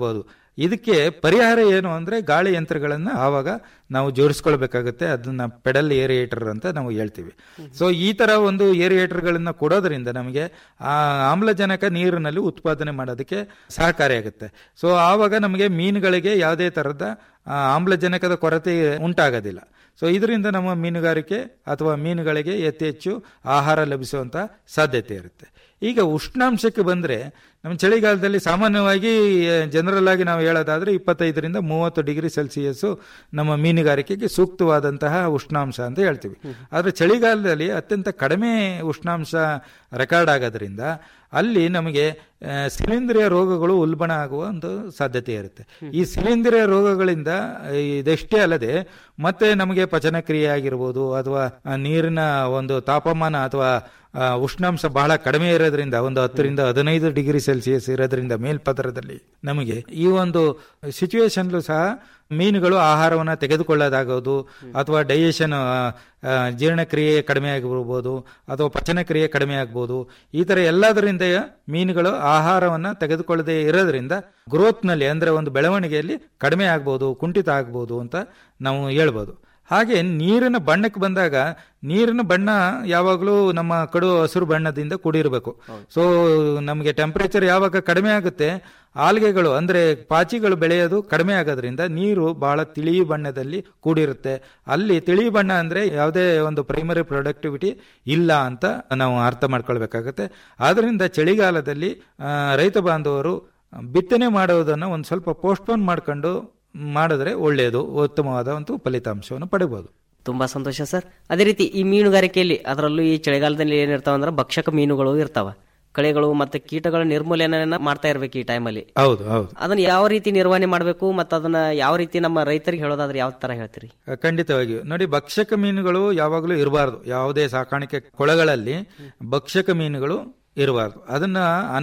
ಇದಕ್ಕೆ ಪರಿಹಾರ ಏನು ಅಂದ್ರೆ ಗಾಳಿ ಯಂತ್ರಗಳನ್ನ ಆವಾಗ ನಾವು ಜೋಡಿಸ್ಕೊಳ್ಬೇಕಾಗುತ್ತೆ ಅದನ್ನ ಪೆಡಲ್ ಏರಿಯೇಟರ್ ಅಂತ ನಾವು ಹೇಳ್ತೀವಿ ಸೊ ಈ ತರ ಒಂದು ಏರಿಯೇಟರ್ಗಳನ್ನ ಕೊಡೋದ್ರಿಂದ ನಮಗೆ ಆ ಆಮ್ಲಜನಕ ನೀರಿನಲ್ಲಿ ಉತ್ಪಾದನೆ ಮಾಡೋದಕ್ಕೆ ಸಹಕಾರಿಯಾಗುತ್ತೆ ಸೊ ಆವಾಗ ನಮಗೆ ಮೀನುಗಳಿಗೆ ಯಾವುದೇ ತರದ ಆ, ಆಮ್ಲಜನಕದ ಕೊರತೆ ಉಂಟಾಗೋದಿಲ್ಲ ಸೊ ಇದರಿಂದ ನಮ್ಮ ಮೀನುಗಾರಿಕೆ ಅಥವಾ ಮೀನುಗಳಿಗೆ ಅತಿ ಹೆಚ್ಚು ಆಹಾರ ಲಭಿಸುವಂತ ಸಾಧ್ಯತೆ ಇರುತ್ತೆ ಈಗ ಉಷ್ಣಾಂಶಕ್ಕೆ ಬಂದ್ರೆ ನಮ್ಮ ಚಳಿಗಾಲದಲ್ಲಿ ಸಾಮಾನ್ಯವಾಗಿ ಜನರಲ್ ಆಗಿ ನಾವು ಹೇಳೋದಾದ್ರೆ ಇಪ್ಪತ್ತೈದರಿಂದ ಮೂವತ್ತು ಡಿಗ್ರಿ ಸೆಲ್ಸಿಯಸ್ ನಮ್ಮ ಮೀನುಗಾರಿಕೆಗೆ ಸೂಕ್ತವಾದಂತಹ ಉಷ್ಣಾಂಶ ಅಂತ ಹೇಳ್ತೀವಿ ಆದ್ರೆ ಚಳಿಗಾಲದಲ್ಲಿ ಅತ್ಯಂತ ಕಡಿಮೆ ಉಷ್ಣಾಂಶ ರೆಕಾರ್ಡ್ ಆಗೋದ್ರಿಂದ ಅಲ್ಲಿ ನಮಗೆ ಆ, ಶಿಲೀಂಧ್ರಿಯ ರೋಗಗಳು ಉಲ್ಬಣ ಆಗುವ ಒಂದು ಸಾಧ್ಯತೆ ಇರುತ್ತೆ ಈ ಶಿಲೀಂಧ್ರಿಯ ರೋಗಗಳಿಂದ ಇದಷ್ಟೇ ಅಲ್ಲದೆ ಮತ್ತೆ ನಮಗೆ ಪಚನ ಕ್ರಿಯೆ ಆಗಿರ್ಬೋದು ಅಥವಾ ಆ, ನೀರಿನ ಒಂದು ತಾಪಮಾನ ಅಥವಾ ಆ, ಉಷ್ಣಾಂಶ ಬಹಳ ಕಡಿಮೆ ಇರೋದ್ರಿಂದ ಒಂದು ಹತ್ತರಿಂದ ಹದಿನೈದು ಡಿಗ್ರಿ ಸೆಲ್ಸಿಯಸ್ ಇರೋದ್ರಿಂದ ಮೇಲ್ಪದರದಲ್ಲಿ ನಮಗೆ ಈ ಒಂದು ಸಿಚುವೇಶನ್ಲು ಸಹ ಮೀನುಗಳು ಆಹಾರವನ್ನು ತೆಗೆದುಕೊಳ್ಳೋದಾಗೋದು ಅಥವಾ ಡೈಜೆಷನ್ ಜೀರ್ಣಕ್ರಿಯೆ ಕಡಿಮೆ ಆಗಿರ್ಬೋದು ಅಥವಾ ಪಚನ ಕ್ರಿಯೆ ಕಡಿಮೆ ಆಗ್ಬೋದು ಈ ತರ ಎಲ್ಲದರಿಂದ ಮೀನುಗಳು ಆಹಾರವನ್ನ ತೆಗೆದುಕೊಳ್ಳದೆ ಇರೋದ್ರಿಂದ ಗ್ರೋತ್ನಲ್ಲಿ ಅಂದ್ರೆ ಒಂದು ಬೆಳವಣಿಗೆಯಲ್ಲಿ ಕಡಿಮೆ ಆಗ್ಬೋದು ಕುಂಠಿತ ಆಗ್ಬೋದು ಅಂತ ನಾವು ಹೇಳ್ಬೋದು ಹಾಗೆ ನೀರಿನ ಬಣ್ಣಕ್ಕೆ ಬಂದಾಗ ನೀರಿನ ಬಣ್ಣ ಯಾವಾಗಲೂ ನಮ್ಮ ಕಡು ಹಸಿರು ಬಣ್ಣದಿಂದ ಕೂಡಿರಬೇಕು ಸೊ ನಮಗೆ ಟೆಂಪರೇಚರ್ ಯಾವಾಗ ಕಡಿಮೆ ಆಗುತ್ತೆ ಆಲ್ಗೆಗಳು ಅಂದ್ರೆ ಪಾಚಿಗಳು ಬೆಳೆಯೋದು ಕಡಿಮೆ ಆಗೋದ್ರಿಂದ ನೀರು ಬಹಳ ತಿಳಿ ಬಣ್ಣದಲ್ಲಿ ಕೂಡಿರುತ್ತೆ ಅಲ್ಲಿ ತಿಳಿ ಬಣ್ಣ ಅಂದ್ರೆ ಯಾವುದೇ ಒಂದು ಪ್ರೈಮರಿ ಪ್ರೊಡಕ್ಟಿವಿಟಿ ಇಲ್ಲ ಅಂತ ನಾವು ಅರ್ಥ ಮಾಡ್ಕೊಳ್ಬೇಕಾಗತ್ತೆ ಆದ್ರಿಂದ ಚಳಿಗಾಲದಲ್ಲಿ ಆ, ರೈತ ಬಾಂಧವರು ಬಿತ್ತನೆ ಮಾಡುವುದನ್ನು ಒಂದು ಸ್ವಲ್ಪ ಪೋಸ್ಟ್ಪೋನ್ ಮಾಡ್ಕೊಂಡು ಮಾಡಿದ್ರೆ ಒಳ್ಳೆಯದು ಉತ್ತಮವಾದ ಒಂದು ಫಲಿತಾಂಶವನ್ನು ಪಡಿಬಹುದು ತುಂಬಾ ಸಂತೋಷ ಸರ್ ಅದೇ ರೀತಿ ಈ ಮೀನುಗಾರಿಕೆಯಲ್ಲಿ ಅದರಲ್ಲೂ ಈ ಚಳಿಗಾಲದಲ್ಲಿ ಏನಿರ್ತಾವ ಅಂದ್ರೆ ಭಕ್ಷಕ ಮೀನುಗಳು ಇರ್ತಾವ ಕಳೆಗಳು ಮತ್ತೆ ಕೀಟಗಳ ನಿರ್ಮೂಲನೆ ಮಾಡ್ತಾ ಇರ್ಬೇಕು ಈ ಟೈಮಲ್ಲಿ ಹೌದು ಹೌದು ಅದನ್ನ ಯಾವ ರೀತಿ ನಿರ್ವಹಣೆ ಮಾಡಬೇಕು ಮತ್ತೆ ಅದನ್ನ ಯಾವ ರೀತಿ ನಮ್ಮ ರೈತರಿಗೆ ಹೇಳೋದಾದ್ರೆ ಯಾವ ತರ ಹೇಳ್ತೀರಿ ಖಂಡಿತವಾಗಿಯೂ ನೋಡಿ ಭಕ್ಷಕ ಮೀನುಗಳು ಯಾವಾಗಲೂ ಇರಬಾರ್ದು ಯಾವುದೇ ಸಾಕಾಣಿಕೆ ಕೊಳಗಳಲ್ಲಿ ಭಕ್ಷಕ ಮೀನುಗಳು ಇರಬಾರ್ದು ಅದನ್ನ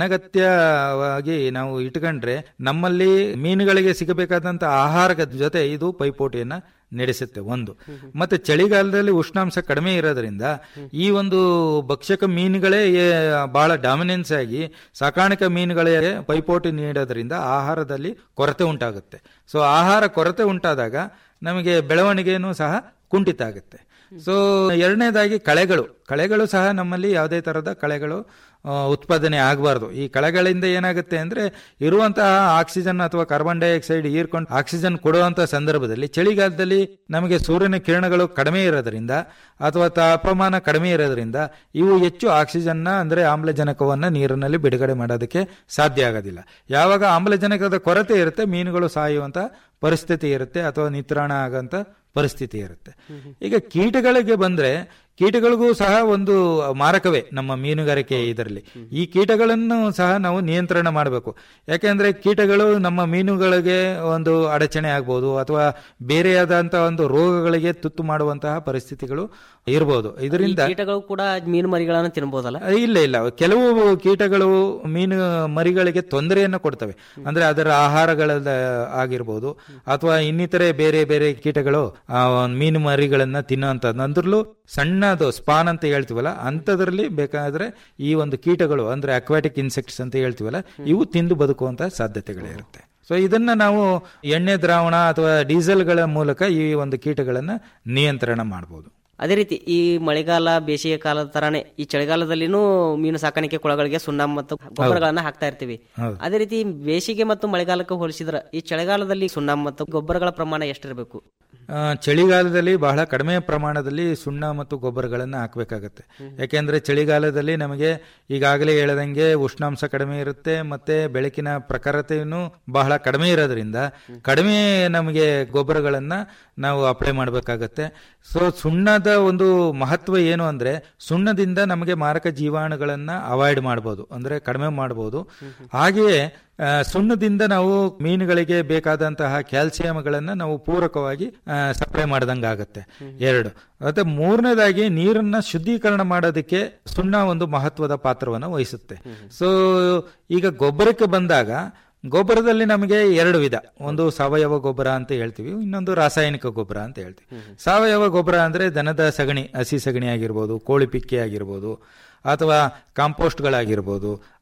ಅನಗತ್ಯವಾಗಿ ನಾವು ಇಟ್ಕೊಂಡ್ರೆ ನಮ್ಮಲ್ಲಿ ಮೀನುಗಳಿಗೆ ಸಿಗಬೇಕಾದಂತ ಆಹಾರದ ಜೊತೆ ಇದು ಪೈಪೋಟಿಯನ್ನ ನಡೆಸುತ್ತೆ ಒಂದು ಮತ್ತೆ ಚಳಿಗಾಲದಲ್ಲಿ ಉಷ್ಣಾಂಶ ಕಡಿಮೆ ಇರೋದ್ರಿಂದ ಈ ಒಂದು ಭಕ್ಷಕ ಮೀನುಗಳೇ ಏ, ಬಹಳ ಡಾಮಿನೆನ್ಸ್ ಆಗಿ ಸಾಕಾಣಿಕೆ ಮೀನುಗಳಿಗೆ ಪೈಪೋಟಿ ನೀಡೋದ್ರಿಂದ ಆಹಾರದಲ್ಲಿ ಕೊರತೆ ಉಂಟಾಗುತ್ತೆ ಸೊ ಆಹಾರ ಕೊರತೆ ಉಂಟಾದಾಗ ನಮಗೆ ಬೆಳವಣಿಗೆನೂ ಸಹ ಕುಂಠಿತ ಆಗುತ್ತೆ ಸೊ ಎರಡನೇದಾಗಿ ಕಳೆಗಳು ಕಳೆಗಳು ಸಹ ನಮ್ಮಲ್ಲಿ ಯಾವುದೇ ತರದ ಕಳೆಗಳು ಆ, ಉತ್ಪಾದನೆ ಆಗಬಾರ್ದು ಈ ಕಳೆಗಳಿಂದ ಏನಾಗುತ್ತೆ ಅಂದ್ರೆ ಇರುವಂತಹ ಆಕ್ಸಿಜನ್ ಅಥವಾ ಕಾರ್ಬನ್ ಡೈಆಕ್ಸೈಡ್ ಹೀರ್ಕೊಂಡು ಆಕ್ಸಿಜನ್ ಕೊಡುವಂತಹ ಸಂದರ್ಭದಲ್ಲಿ ಚಳಿಗಾಲದಲ್ಲಿ ನಮಗೆ ಸೂರ್ಯನ ಕಿರಣಗಳು ಕಡಿಮೆ ಇರೋದ್ರಿಂದ ಅಥವಾ ತಾಪಮಾನ ಕಡಿಮೆ ಇರೋದ್ರಿಂದ ಇವು ಹೆಚ್ಚು ಆಕ್ಸಿಜನ್ನ ಅಂದ್ರೆ ಆಮ್ಲಜನಕವನ್ನ ನೀರಿನಲ್ಲಿ ಬಿಡುಗಡೆ ಮಾಡೋದಕ್ಕೆ ಸಾಧ್ಯ ಆಗೋದಿಲ್ಲ ಯಾವಾಗ ಆಮ್ಲಜನಕದ ಕೊರತೆ ಇರುತ್ತೆ ಮೀನುಗಳು ಸಾಯುವಂತ ಪರಿಸ್ಥಿತಿ ಇರುತ್ತೆ ಅಥವಾ ನಿತ್ರಾಣ ಆಗಂತ ಪರಿಸ್ಥಿತಿ ಇರುತ್ತೆ ಈಗ ಕೀಟಗಳಿಗೆ ಬಂದ್ರೆ ಕೀಟಗಳಿಗೂ ಸಹ ಒಂದು ಮಾರಕವೇ ನಮ್ಮ ಮೀನುಗಾರಿಕೆ ಇದರಲ್ಲಿ ಈ ಕೀಟಗಳನ್ನು ಸಹ ನಾವು ನಿಯಂತ್ರಣ ಮಾಡಬೇಕು ಯಾಕೆಂದ್ರೆ ಕೀಟಗಳು ನಮ್ಮ ಮೀನುಗಳಿಗೆ ಒಂದು ಅಡಚಣೆ ಆಗ್ಬೋದು ಅಥವಾ ಬೇರೆಯಾದಂತಹ ಒಂದು ರೋಗಗಳಿಗೆ ತುತ್ತು ಮಾಡುವಂತಹ ಪರಿಸ್ಥಿತಿಗಳು ಇರಬಹುದು ಇದರಿಂದ ಕೀಟಗಳು ಕೂಡ ಮೀನು ಮರಿಗಳನ್ನ ತಿನ್ಬೋದಲ್ಲ ಇಲ್ಲ ಇಲ್ಲ ಕೆಲವು ಕೀಟಗಳು ಮೀನು ಮರಿಗಳಿಗೆ ತೊಂದರೆಯನ್ನು ಕೊಡ್ತವೆ ಅಂದ್ರೆ ಅದರ ಆಹಾರಗಳ ಆಗಿರ್ಬೋದು ಅಥವಾ ಇನ್ನಿತರೆ ಬೇರೆ ಬೇರೆ ಕೀಟಗಳು ಆ ಒಂದ್ ಮೀನು ಮರಿಗಳನ್ನ ತಿನ್ನುವಂಥದ್ದು ಅಂದ್ರಲ್ಲೂ ಸಣ್ಣದು ಸ್ಪಾನ್ ಅಂತ ಹೇಳ್ತೀವಲ್ಲ ಅಂಥದ್ರಲ್ಲಿ ಬೇಕಾದ್ರೆ ಈ ಒಂದು ಕೀಟಗಳು ಅಂದ್ರೆ ಅಕ್ವಾಟಿಕ್ ಇನ್ಸೆಕ್ಟ್ಸ್ ಅಂತ ಹೇಳ್ತೀವಲ್ಲ ಇವು ತಿಂದು ಬದುಕುವಂತ ಸಾಧ್ಯತೆಗಳಿರುತ್ತೆ ಸೊ ಇದನ್ನ ನಾವು ಎಣ್ಣೆ ದ್ರಾವಣ ಅಥವಾ ಡೀಸೆಲ್ಗಳ ಮೂಲಕ ಈ ಒಂದು ಕೀಟಗಳನ್ನ ನಿಯಂತ್ರಣ ಮಾಡಬಹುದು ಅದೇ ರೀತಿ ಈ ಮಳೆಗಾಲ ಬೇಸಿಗೆ ಕಾಲದ ತರಾನೇ ಈ ಚಳಿಗಾಲದಲ್ಲಿನೂ ಮೀನು ಸಾಕಾಣಿಕೆ ಕೊಳಗಳಿಗೆ ಸುಣ್ಣ ಮತ್ತು ಗೊಬ್ಬರಗಳನ್ನ ಹಾಕ್ತಾ ಇರ್ತೀವಿ ಹೌದು. ಅದೇ ರೀತಿ ಬೇಸಿಗೆ ಮತ್ತು ಮಳೆಗಾಲಕ್ಕೆ ಹೋಲಿಸಿದ್ರೆ ಈ ಚಳಿಗಾಲದಲ್ಲಿ ಸುಣ್ಣ ಮತ್ತು ಗೊಬ್ಬರಗಳ ಪ್ರಮಾಣ ಎಷ್ಟಿರಬೇಕು ಆ, ಚಳಿಗಾಲದಲ್ಲಿ ಬಹಳ ಕಡಿಮೆ ಪ್ರಮಾಣದಲ್ಲಿ ಸುಣ್ಣ ಮತ್ತು ಗೊಬ್ಬರಗಳನ್ನು ಹಾಕಬೇಕಾಗತ್ತೆ ಯಾಕೆಂದ್ರೆ ಚಳಿಗಾಲದಲ್ಲಿ ನಮಗೆ ಈಗಾಗಲೇ ಹೇಳದಂಗೆ ಉಷ್ಣಾಂಶ ಕಡಿಮೆ ಇರುತ್ತೆ ಮತ್ತೆ ಬೆಳಕಿನ ಪ್ರಖರತೆಯೂ ಬಹಳ ಕಡಿಮೆ ಇರೋದ್ರಿಂದ ಕಡಿಮೆ ನಮಗೆ ಗೊಬ್ಬರಗಳನ್ನ ನಾವು ಅಪ್ಲೈ ಮಾಡಬೇಕಾಗತ್ತೆ ಸೊ ಸುಣ್ಣದ ಒಂದು ಮಹತ್ವ ಏನು ಅಂದ್ರೆ ಸುಣ್ಣದಿಂದ ನಮಗೆ ಮಾರಕ ಜೀವಾಣುಗಳನ್ನ ಅವಾಯ್ಡ್ ಮಾಡಬಹುದು ಅಂದ್ರೆ ಕಡಿಮೆ ಮಾಡಬಹುದು ಹಾಗೆಯೇ ಆ, ಸುಣ್ಣದಿಂದ ನಾವು ಮೀನುಗಳಿಗೆ ಬೇಕಾದಂತಹ ಕ್ಯಾಲ್ಸಿಯಂಗಳನ್ನ ನಾವು ಪೂರಕವಾಗಿ ಸಪ್ಲೈ ಮಾಡ್ದಂಗಾಗತ್ತೆ ಎರಡು ಮತ್ತೆ ಮೂರನೇದಾಗಿ ನೀರನ್ನ ಶುದ್ಧೀಕರಣ ಮಾಡೋದಕ್ಕೆ ಸುಣ್ಣ ಒಂದು ಮಹತ್ವದ ಪಾತ್ರವನ್ನು ವಹಿಸುತ್ತೆ ಸೊ ಈಗ ಗೊಬ್ಬರಕ್ಕೆ ಬಂದಾಗ ಗೊಬ್ಬರದಲ್ಲಿ ನಮಗೆ ಎರಡು ವಿಧ ಒಂದು ಸಾವಯವ ಗೊಬ್ಬರ ಅಂತ ಹೇಳ್ತೀವಿ ಇನ್ನೊಂದು ರಾಸಾಯನಿಕ ಗೊಬ್ಬರ ಅಂತ ಹೇಳ್ತೀವಿ ಸಾವಯವ ಗೊಬ್ಬರ ಅಂದ್ರೆ ದನದ ಸಗಣಿ ಹಸಿ ಸಗಣಿ ಆಗಿರ್ಬೋದು ಕೋಳಿ ಪಿಕ್ಕೆ ಆಗಿರ್ಬೋದು ಅಥವಾ ಕಾಂಪೋಸ್ಟ್ಗಳಾಗಿರ್ಬೋದು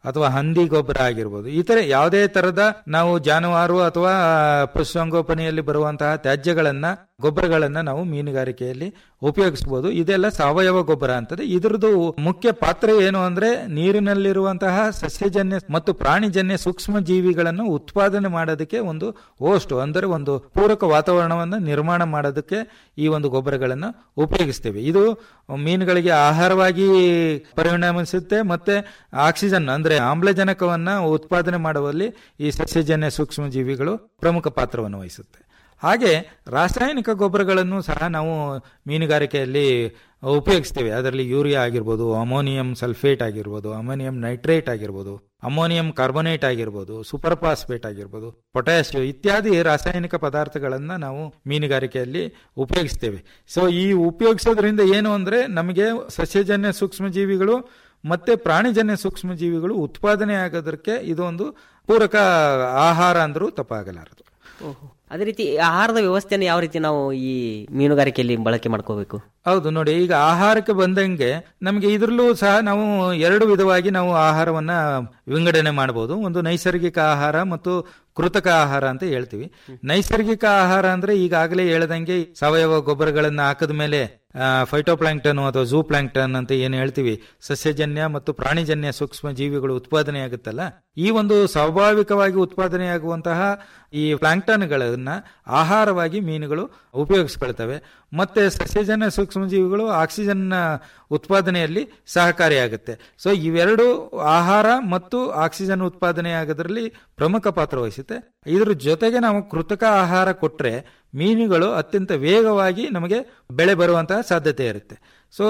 ಅಥವಾ ಹಂದಿ ಗೊಬ್ಬರ ಆಗಿರ್ಬೋದು ಈ ತರ ಯಾವುದೇ ತರದ ನಾವು ಜಾನುವಾರು ಅಥವಾ ಪಶುಸಂಗೋಪನೆಯಲ್ಲಿ ಬರುವಂತಹ ತ್ಯಾಜ್ಯಗಳನ್ನ ಗೊಬ್ಬರಗಳನ್ನ ನಾವು ಮೀನುಗಾರಿಕೆಯಲ್ಲಿ ಉಪಯೋಗಿಸಬಹುದು ಇದೆಲ್ಲ ಸಾವಯವ ಗೊಬ್ಬರ ಅಂತದೆ ಇದರದ್ದು ಮುಖ್ಯ ಪಾತ್ರ ಏನು ಅಂದ್ರೆ ನೀರಿನಲ್ಲಿರುವಂತಹ ಸಸ್ಯಜನ್ಯ ಮತ್ತು ಪ್ರಾಣಿಜನ್ಯ ಸೂಕ್ಷ್ಮ ಜೀವಿಗಳನ್ನು ಉತ್ಪಾದನೆ ಮಾಡೋದಕ್ಕೆ ಒಂದು ಓಸ್ಟ್ ಅಂದರೆ ಒಂದು ಪೂರಕ ವಾತಾವರಣವನ್ನು ನಿರ್ಮಾಣ ಮಾಡೋದಕ್ಕೆ ಈ ಒಂದು ಗೊಬ್ಬರಗಳನ್ನು ಉಪಯೋಗಿಸ್ತೇವೆ ಇದು ಮೀನುಗಳಿಗೆ ಆಹಾರವಾಗಿ ಪರಿಣಮಿಸುತ್ತೆ ಮತ್ತೆ ಆಕ್ಸಿಜನ್ ಅಂದ್ರೆ ಆಮ್ಲಜನಕವನ್ನ ಉತ್ಪಾದನೆ ಮಾಡುವಲ್ಲಿ ಈ ಸಸ್ಯಜನ್ಯ ಸೂಕ್ಷ್ಮ ಜೀವಿಗಳು ಪ್ರಮುಖ ಪಾತ್ರವನ್ನು ವಹಿಸುತ್ತೆ ಹಾಗೆ ರಾಸಾಯನಿಕ ಗೊಬ್ಬರಗಳನ್ನು ಸಹ ನಾವು ಮೀನುಗಾರಿಕೆಯಲ್ಲಿ ಉಪಯೋಗಿಸ್ತೇವೆ ಅದರಲ್ಲಿ ಯೂರಿಯಾ ಆಗಿರ್ಬೋದು ಅಮೋನಿಯಂ ಸಲ್ಫೇಟ್ ಆಗಿರ್ಬೋದು ಅಮೋನಿಯಂ ನೈಟ್ರೇಟ್ ಆಗಿರ್ಬೋದು ಅಮೋನಿಯಂ ಕಾರ್ಬೋನೇಟ್ ಆಗಿರ್ಬೋದು ಸೂಪರ್ ಫಾಸ್ಫೇಟ್ ಆಗಿರ್ಬೋದು ಪೊಟ್ಯಾಶಿಯಂ ಇತ್ಯಾದಿ ರಾಸಾಯನಿಕ ಪದಾರ್ಥಗಳನ್ನ ನಾವು ಮೀನುಗಾರಿಕೆಯಲ್ಲಿ ಉಪಯೋಗಿಸ್ತೇವೆ ಸೊ ಈ ಉಪಯೋಗಿಸೋದ್ರಿಂದ ಏನು ಅಂದ್ರೆ ನಮಗೆ ಸಸ್ಯಜನ್ಯ ಸೂಕ್ಷ್ಮ ಜೀವಿಗಳು ಮತ್ತೆ ಪ್ರಾಣಿಜನ್ಯ ಸೂಕ್ಷ್ಮ ಜೀವಿಗಳು ಉತ್ಪಾದನೆ ಆಗೋದಕ್ಕೆ ಇದೊಂದು ಪೂರಕ ಆಹಾರ ಅಂದ್ರೂ ತಪ್ಪಾಗಲಾರದು ಅದೇ ರೀತಿ ಆಹಾರದ ವ್ಯವಸ್ಥೆಯನ್ನು ಯಾವ ರೀತಿ ನಾವು ಈ ಮೀನುಗಾರಿಕೆಯಲ್ಲಿ ಬಳಕೆ ಮಾಡ್ಕೋಬೇಕು ಹೌದು ನೋಡಿ ಈಗ ಆಹಾರಕ್ಕೆ ಬಂದಂಗೆ ನಮಗೆ ಇದರಲ್ಲೂ ಸಹ ನಾವು ಎರಡು ವಿಧವಾಗಿ ನಾವು ಆಹಾರವನ್ನ ವಿಂಗಡಣೆ ಮಾಡಬಹುದು ಒಂದು ನೈಸರ್ಗಿಕ ಆಹಾರ ಮತ್ತು ಕೃತಕ ಆಹಾರ ಅಂತ ಹೇಳ್ತೀವಿ ನೈಸರ್ಗಿಕ ಆಹಾರ ಅಂದ್ರೆ ಈಗಾಗಲೇ ಹೇಳ್ದಂಗೆ ಸಾವಯವ ಗೊಬ್ಬರಗಳನ್ನ ಹಾಕದ ಮೇಲೆ ಫೈಟೋಪ್ಲಾಂಕ್ಟನ್ ಅಥವಾ ಝೂ ಪ್ಲಾಂಕ್ಟನ್ ಅಂತ ಏನು ಹೇಳ್ತೀವಿ ಸಸ್ಯಜನ್ಯ ಮತ್ತು ಪ್ರಾಣಿಜನ್ಯ ಸೂಕ್ಷ್ಮ ಜೀವಿಗಳು ಉತ್ಪಾದನೆ ಆಗುತ್ತಲ್ಲ ಈ ಒಂದು ಸ್ವಾಭಾವಿಕವಾಗಿ ಉತ್ಪಾದನೆಯಾಗುವಂತಹ ಈ ಪ್ಲಾಂಕ್ಟನ್ಗಳನ್ನ ಆಹಾರವಾಗಿ ಮೀನುಗಳು ಉಪಯೋಗಿಸ್ಕೊಳ್ತವೆ ಮತ್ತೆ ಸಸ್ಯಜನ್ಯ ಸೂಕ್ಷ್ಮ ಜೀವಿಗಳು ಆಕ್ಸಿಜನ್ ಉತ್ಪಾದನೆಯಲ್ಲಿ ಸಹಕಾರಿಯಾಗುತ್ತೆ ಸೊ ಇವೆರಡು ಆಹಾರ ಮತ್ತು ಆಕ್ಸಿಜನ್ ಉತ್ಪಾದನೆ ಆಗೋದ್ರಲ್ಲಿ ಪ್ರಮುಖ ಪಾತ್ರ ವಹಿಸುತ್ತೆ ಇದ್ರ ಜೊತೆಗೆ ನಾವು ಕೃತಕ ಆಹಾರ ಕೊಟ್ರೆ ಮೀನುಗಳು ಅತ್ಯಂತ ವೇಗವಾಗಿ ನಮಗೆ ಬೆಳೆ ಬರುವಂತಹ ಸಾಧ್ಯತೆ ಇರುತ್ತೆ ಸೊ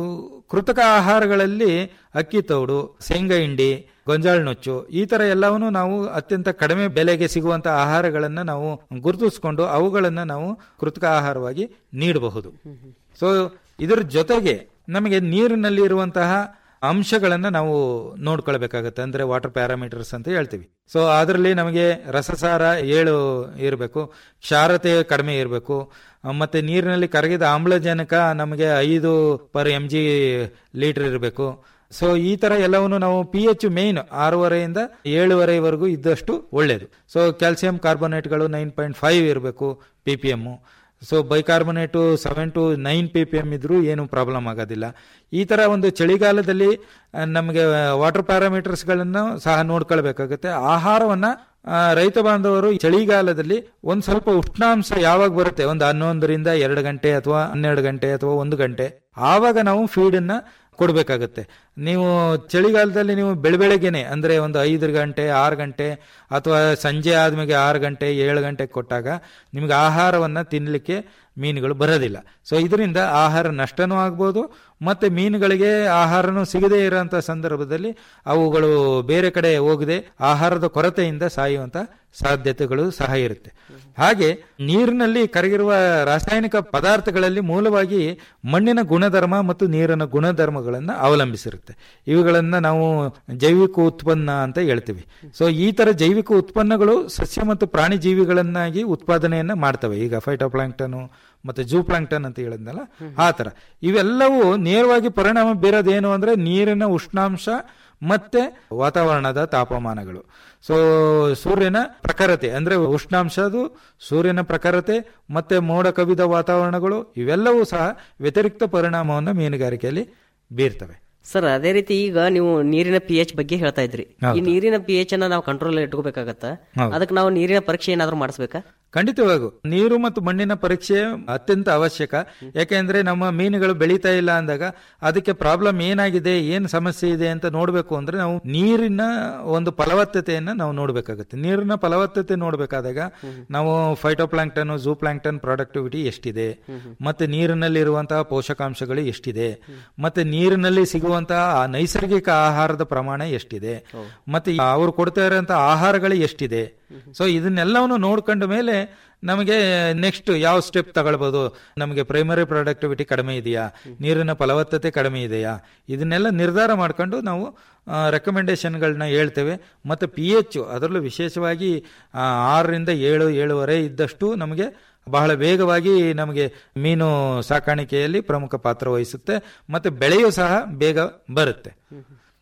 ಕೃತಕ ಆಹಾರಗಳಲ್ಲಿ ಅಕ್ಕಿ ತೌಡು ಶೇಂಗಾ ಹಿಂಡಿ ಗೊಂಜಾಳ ನುಚ್ಚು ಈ ತರ ಎಲ್ಲವನ್ನು ನಾವು ಅತ್ಯಂತ ಕಡಿಮೆ ಬೆಲೆಗೆ ಸಿಗುವಂತ ಆಹಾರಗಳನ್ನ ನಾವು ಗುರುತಿಸಿಕೊಂಡು ಅವುಗಳನ್ನ ನಾವು ಕೃತಕ ಆಹಾರವಾಗಿ ನೀಡಬಹುದು ಸೊ ಇದರ ಜೊತೆಗೆ ನಮಗೆ ನೀರಿನಲ್ಲಿ ಇರುವಂತಹ ಅಂಶಗಳನ್ನ ನಾವು ನೋಡ್ಕೊಳ್ಬೇಕಾಗತ್ತೆ ಅಂದ್ರೆ ವಾಟರ್ ಪ್ಯಾರಾಮೀಟರ್ಸ್ ಅಂತ ಹೇಳ್ತೀವಿ ಸೊ ಅದರಲ್ಲಿ ನಮಗೆ ರಸಸಾರ ಏಳು ಇರಬೇಕು ಕ್ಷಾರತೆ ಕಡಿಮೆ ಇರಬೇಕು ಮತ್ತೆ ನೀರಿನಲ್ಲಿ ಕರಗಿದ ಆಮ್ಲಜನಕ ನಮಗೆ ಐದು ಪರ್ ಎಂ ಜಿ ಲೀಟರ್ ಇರಬೇಕು ಸೊ ಈ ತರ ಎಲ್ಲವನ್ನು ನಾವು ಪಿ ಎಚ್ ಮೇನ್ ಆರೂವರೆಯಿಂದ ಏಳುವರೆವರೆಗೂ ಇದ್ದಷ್ಟು ಒಳ್ಳೇದು ಸೊ ಕ್ಯಾಲ್ಸಿಯಂ ಕಾರ್ಬೋನೇಟ್ಗಳು ನೈನ್ ಪಾಯಿಂಟ್ ಫೈವ್ ಇರಬೇಕು P P M so bicarbonate seven to nine P P M ಇದ್ರೂ ಏನು ಪ್ರಾಬ್ಲಮ್ ಆಗೋದಿಲ್ಲ ಈ ತರ ಒಂದು ಚಳಿಗಾಲದಲ್ಲಿ ನಮಗೆ ವಾಟರ್ ಪ್ಯಾರಾಮೀಟರ್ಸ್ಗಳನ್ನು ಸಹ ನೋಡ್ಕೊಳ್ಬೇಕಾಗುತ್ತೆ ಆಹಾರವನ್ನ ರೈತ ಬಾಂಧವರು ಚಳಿಗಾಲದಲ್ಲಿ ಒಂದ್ ಸ್ವಲ್ಪ ಉಷ್ಣಾಂಶ ಯಾವಾಗ ಬರುತ್ತೆ ಒಂದು ಹನ್ನೊಂದರಿಂದ ಎರಡು ಗಂಟೆ ಅಥವಾ ಹನ್ನೆರಡು ಗಂಟೆ ಅಥವಾ ಒಂದು ಗಂಟೆ ಆವಾಗ ನಾವು ಫೀಡನ್ನ ಕೊಡಬೇಕಾಗುತ್ತೆ ನೀವು ಚಳಿಗಾಲದಲ್ಲಿ ನೀವು ಬೆಳಬೆಳಗ್ಗೆನೆ ಅಂದ್ರೆ ಒಂದು ಐದು ಗಂಟೆ ಆರು ಗಂಟೆ ಅಥವಾ ಸಂಜೆ ಆದ್ಮೇಲೆ ಆರು ಗಂಟೆ ಏಳು ಗಂಟೆ ಕೊಟ್ಟಾಗ ನಿಮ್ಗೆ ಆಹಾರವನ್ನ ತಿನ್ನಲಿಕ್ಕೆ ಮೀನುಗಳು ಬರೋದಿಲ್ಲ ಸೊ ಇದರಿಂದ ಆಹಾರ ನಷ್ಟನೂ ಆಗ್ಬೋದು ಮತ್ತೆ ಮೀನುಗಳಿಗೆ ಆಹಾರನೂ ಸಿಗದೇ ಇರೋಂಥ ಸಂದರ್ಭದಲ್ಲಿ ಅವುಗಳು ಬೇರೆ ಕಡೆ ಹೋಗದೆ ಆಹಾರದ ಕೊರತೆಯಿಂದ ಸಾಯುವಂತ ಸಾಧ್ಯತೆಗಳು ಸಹ ಇರುತ್ತೆ ಹಾಗೆ ನೀರಿನಲ್ಲಿ ಕರಗಿರುವ ರಾಸಾಯನಿಕ ಪದಾರ್ಥಗಳಲ್ಲಿ ಮೂಲವಾಗಿ ಮಣ್ಣಿನ ಗುಣಧರ್ಮ ಮತ್ತು ನೀರಿನ ಗುಣಧರ್ಮಗಳನ್ನು ಅವಲಂಬಿಸಿರುತ್ತೆ ಇವುಗಳನ್ನ ನಾವು ಜೈವಿಕ ಉತ್ಪನ್ನ ಅಂತ ಹೇಳ್ತೀವಿ ಸೊ ಈ ತರ ಜೈವಿಕ ಉತ್ಪನ್ನಗಳು ಸಸ್ಯ ಮತ್ತು ಪ್ರಾಣಿ ಜೀವಿಗಳನ್ನಾಗಿ ಉತ್ಪಾದನೆಯನ್ನ ಮಾಡ್ತವೆ ಈಗ ಫೈಟೋಪ್ಲಾಂಕ್ಟನ್ ಮತ್ತೆ ಜೂ ಪ್ಲಾಂಕ್ಟನ್ ಅಂತ ಹೇಳಿದ್ನಲ್ಲ ಆ ತರ ಇವೆಲ್ಲವೂ ನೇರವಾಗಿ ಪರಿಣಾಮ ಬೀರೋದೇನು ಅಂದ್ರೆ ನೀರಿನ ಉಷ್ಣಾಂಶ ಮತ್ತೆ ವಾತಾವರಣದ ತಾಪಮಾನಗಳು ಸೊ ಸೂರ್ಯನ ಪ್ರಖರತೆ ಅಂದ್ರೆ ಉಷ್ಣಾಂಶದು ಸೂರ್ಯನ ಪ್ರಖರತೆ ಮತ್ತೆ ಮೋಡ ಕವಿದ ವಾತಾವರಣಗಳು ಇವೆಲ್ಲವೂ ಸಹ ವ್ಯತಿರಿಕ್ತ ಪರಿಣಾಮವನ್ನು ಮೀನುಗಾರಿಕೆಯಲ್ಲಿ ಬೀರ್ತವೆ ಸರ್ ಅದೇ ರೀತಿ ಈಗ ನೀವು ನೀರಿನ ಪಿ ಎಚ್ ಬಗ್ಗೆ ಹೇಳ್ತಾ ಇದ್ರಿ ಈ ನೀರಿನ ಪಿ ಎಚ್ ಅನ್ನ ನಾವು ಕಂಟ್ರೋಲ್ ಇಟ್ಕೋಬೇಕಾಗತ್ತ ಹೌದು. ಅದಕ್ಕೆ ನಾವು ನೀರಿನ ಪರೀಕ್ಷೆ ಏನಾದ್ರು ಮಾಡಿಸ್ಬೇಕಾ ಖಂಡಿತವಾಗೂ ನೀರು ಮತ್ತು ಮಣ್ಣಿನ ಪರೀಕ್ಷೆ ಅತ್ಯಂತ ಅವಶ್ಯಕ ಯಾಕೆಂದ್ರೆ ನಮ್ಮ ಮೀನುಗಳು ಬೆಳೀತಾ ಇಲ್ಲ ಅಂದಾಗ ಅದಕ್ಕೆ ಪ್ರಾಬ್ಲಮ್ ಏನಾಗಿದೆ ಏನ್ ಸಮಸ್ಯೆ ಇದೆ ಅಂತ ನೋಡ್ಬೇಕು ಅಂದ್ರೆ ನಾವು ನೀರಿನ ಒಂದು ಫಲವತ್ತತೆಯನ್ನ ನಾವು ನೋಡ್ಬೇಕಾಗುತ್ತೆ ನೀರಿನ ಫಲವತ್ತತೆ ನೋಡ್ಬೇಕಾದಾಗ ನಾವು ಫೈಟೋಪ್ಲಾಂಕ್ಟನ್ ಝೂ ಪ್ಲಾಂಕ್ಟನ್ ಪ್ರೊಡಕ್ಟಿವಿಟಿ ಎಷ್ಟಿದೆ ಮತ್ತೆ ನೀರಿನಲ್ಲಿ ಇರುವಂತಹ ಪೋಷಕಾಂಶಗಳು ಎಷ್ಟಿದೆ ಮತ್ತೆ ನೀರಿನಲ್ಲಿ ಸಿಗುವಂತಹ ಆ ನೈಸರ್ಗಿಕ ಆಹಾರದ ಪ್ರಮಾಣ ಎಷ್ಟಿದೆ ಮತ್ತೆ ಅವ್ರು ಕೊಡ್ತಾ ಇರುವಂತಹ ಆಹಾರಗಳು ಎಷ್ಟಿದೆ ಸೊ ಇದನ್ನೆಲ್ಲವನ್ನು ನೋಡ್ಕೊಂಡ ಮೇಲೆ ನಮಗೆ ನೆಕ್ಸ್ಟ್ ಯಾವ ಸ್ಟೆಪ್ ತಗೊಳ್ಬೋದು ನಮಗೆ ಪ್ರೈಮರಿ ಪ್ರೊಡಕ್ಟಿವಿಟಿ ಕಡಿಮೆ ಇದೆಯಾ ನೀರಿನ ಫಲವತ್ತತೆ ಕಡಿಮೆ ಇದೆಯಾ ಇದನ್ನೆಲ್ಲ ನಿರ್ಧಾರ ಮಾಡ್ಕೊಂಡು ನಾವು ರೆಕಮೆಂಡೇಶನ್ಗಳನ್ನ ಹೇಳ್ತೇವೆ ಮತ್ತು ಪಿ ಎಚ್ ಅದರಲ್ಲೂ ವಿಶೇಷವಾಗಿ ಆ, ಆರರಿಂದ ಏಳು ಏಳುವರೆ ಇದ್ದಷ್ಟು ನಮಗೆ ಬಹಳ ವೇಗವಾಗಿ ನಮಗೆ ಮೀನು ಸಾಕಾಣಿಕೆಯಲ್ಲಿ ಪ್ರಮುಖ ಪಾತ್ರ ವಹಿಸುತ್ತೆ ಮತ್ತೆ ಬೆಳೆಯೂ ಸಹ ಬೇಗ ಬರುತ್ತೆ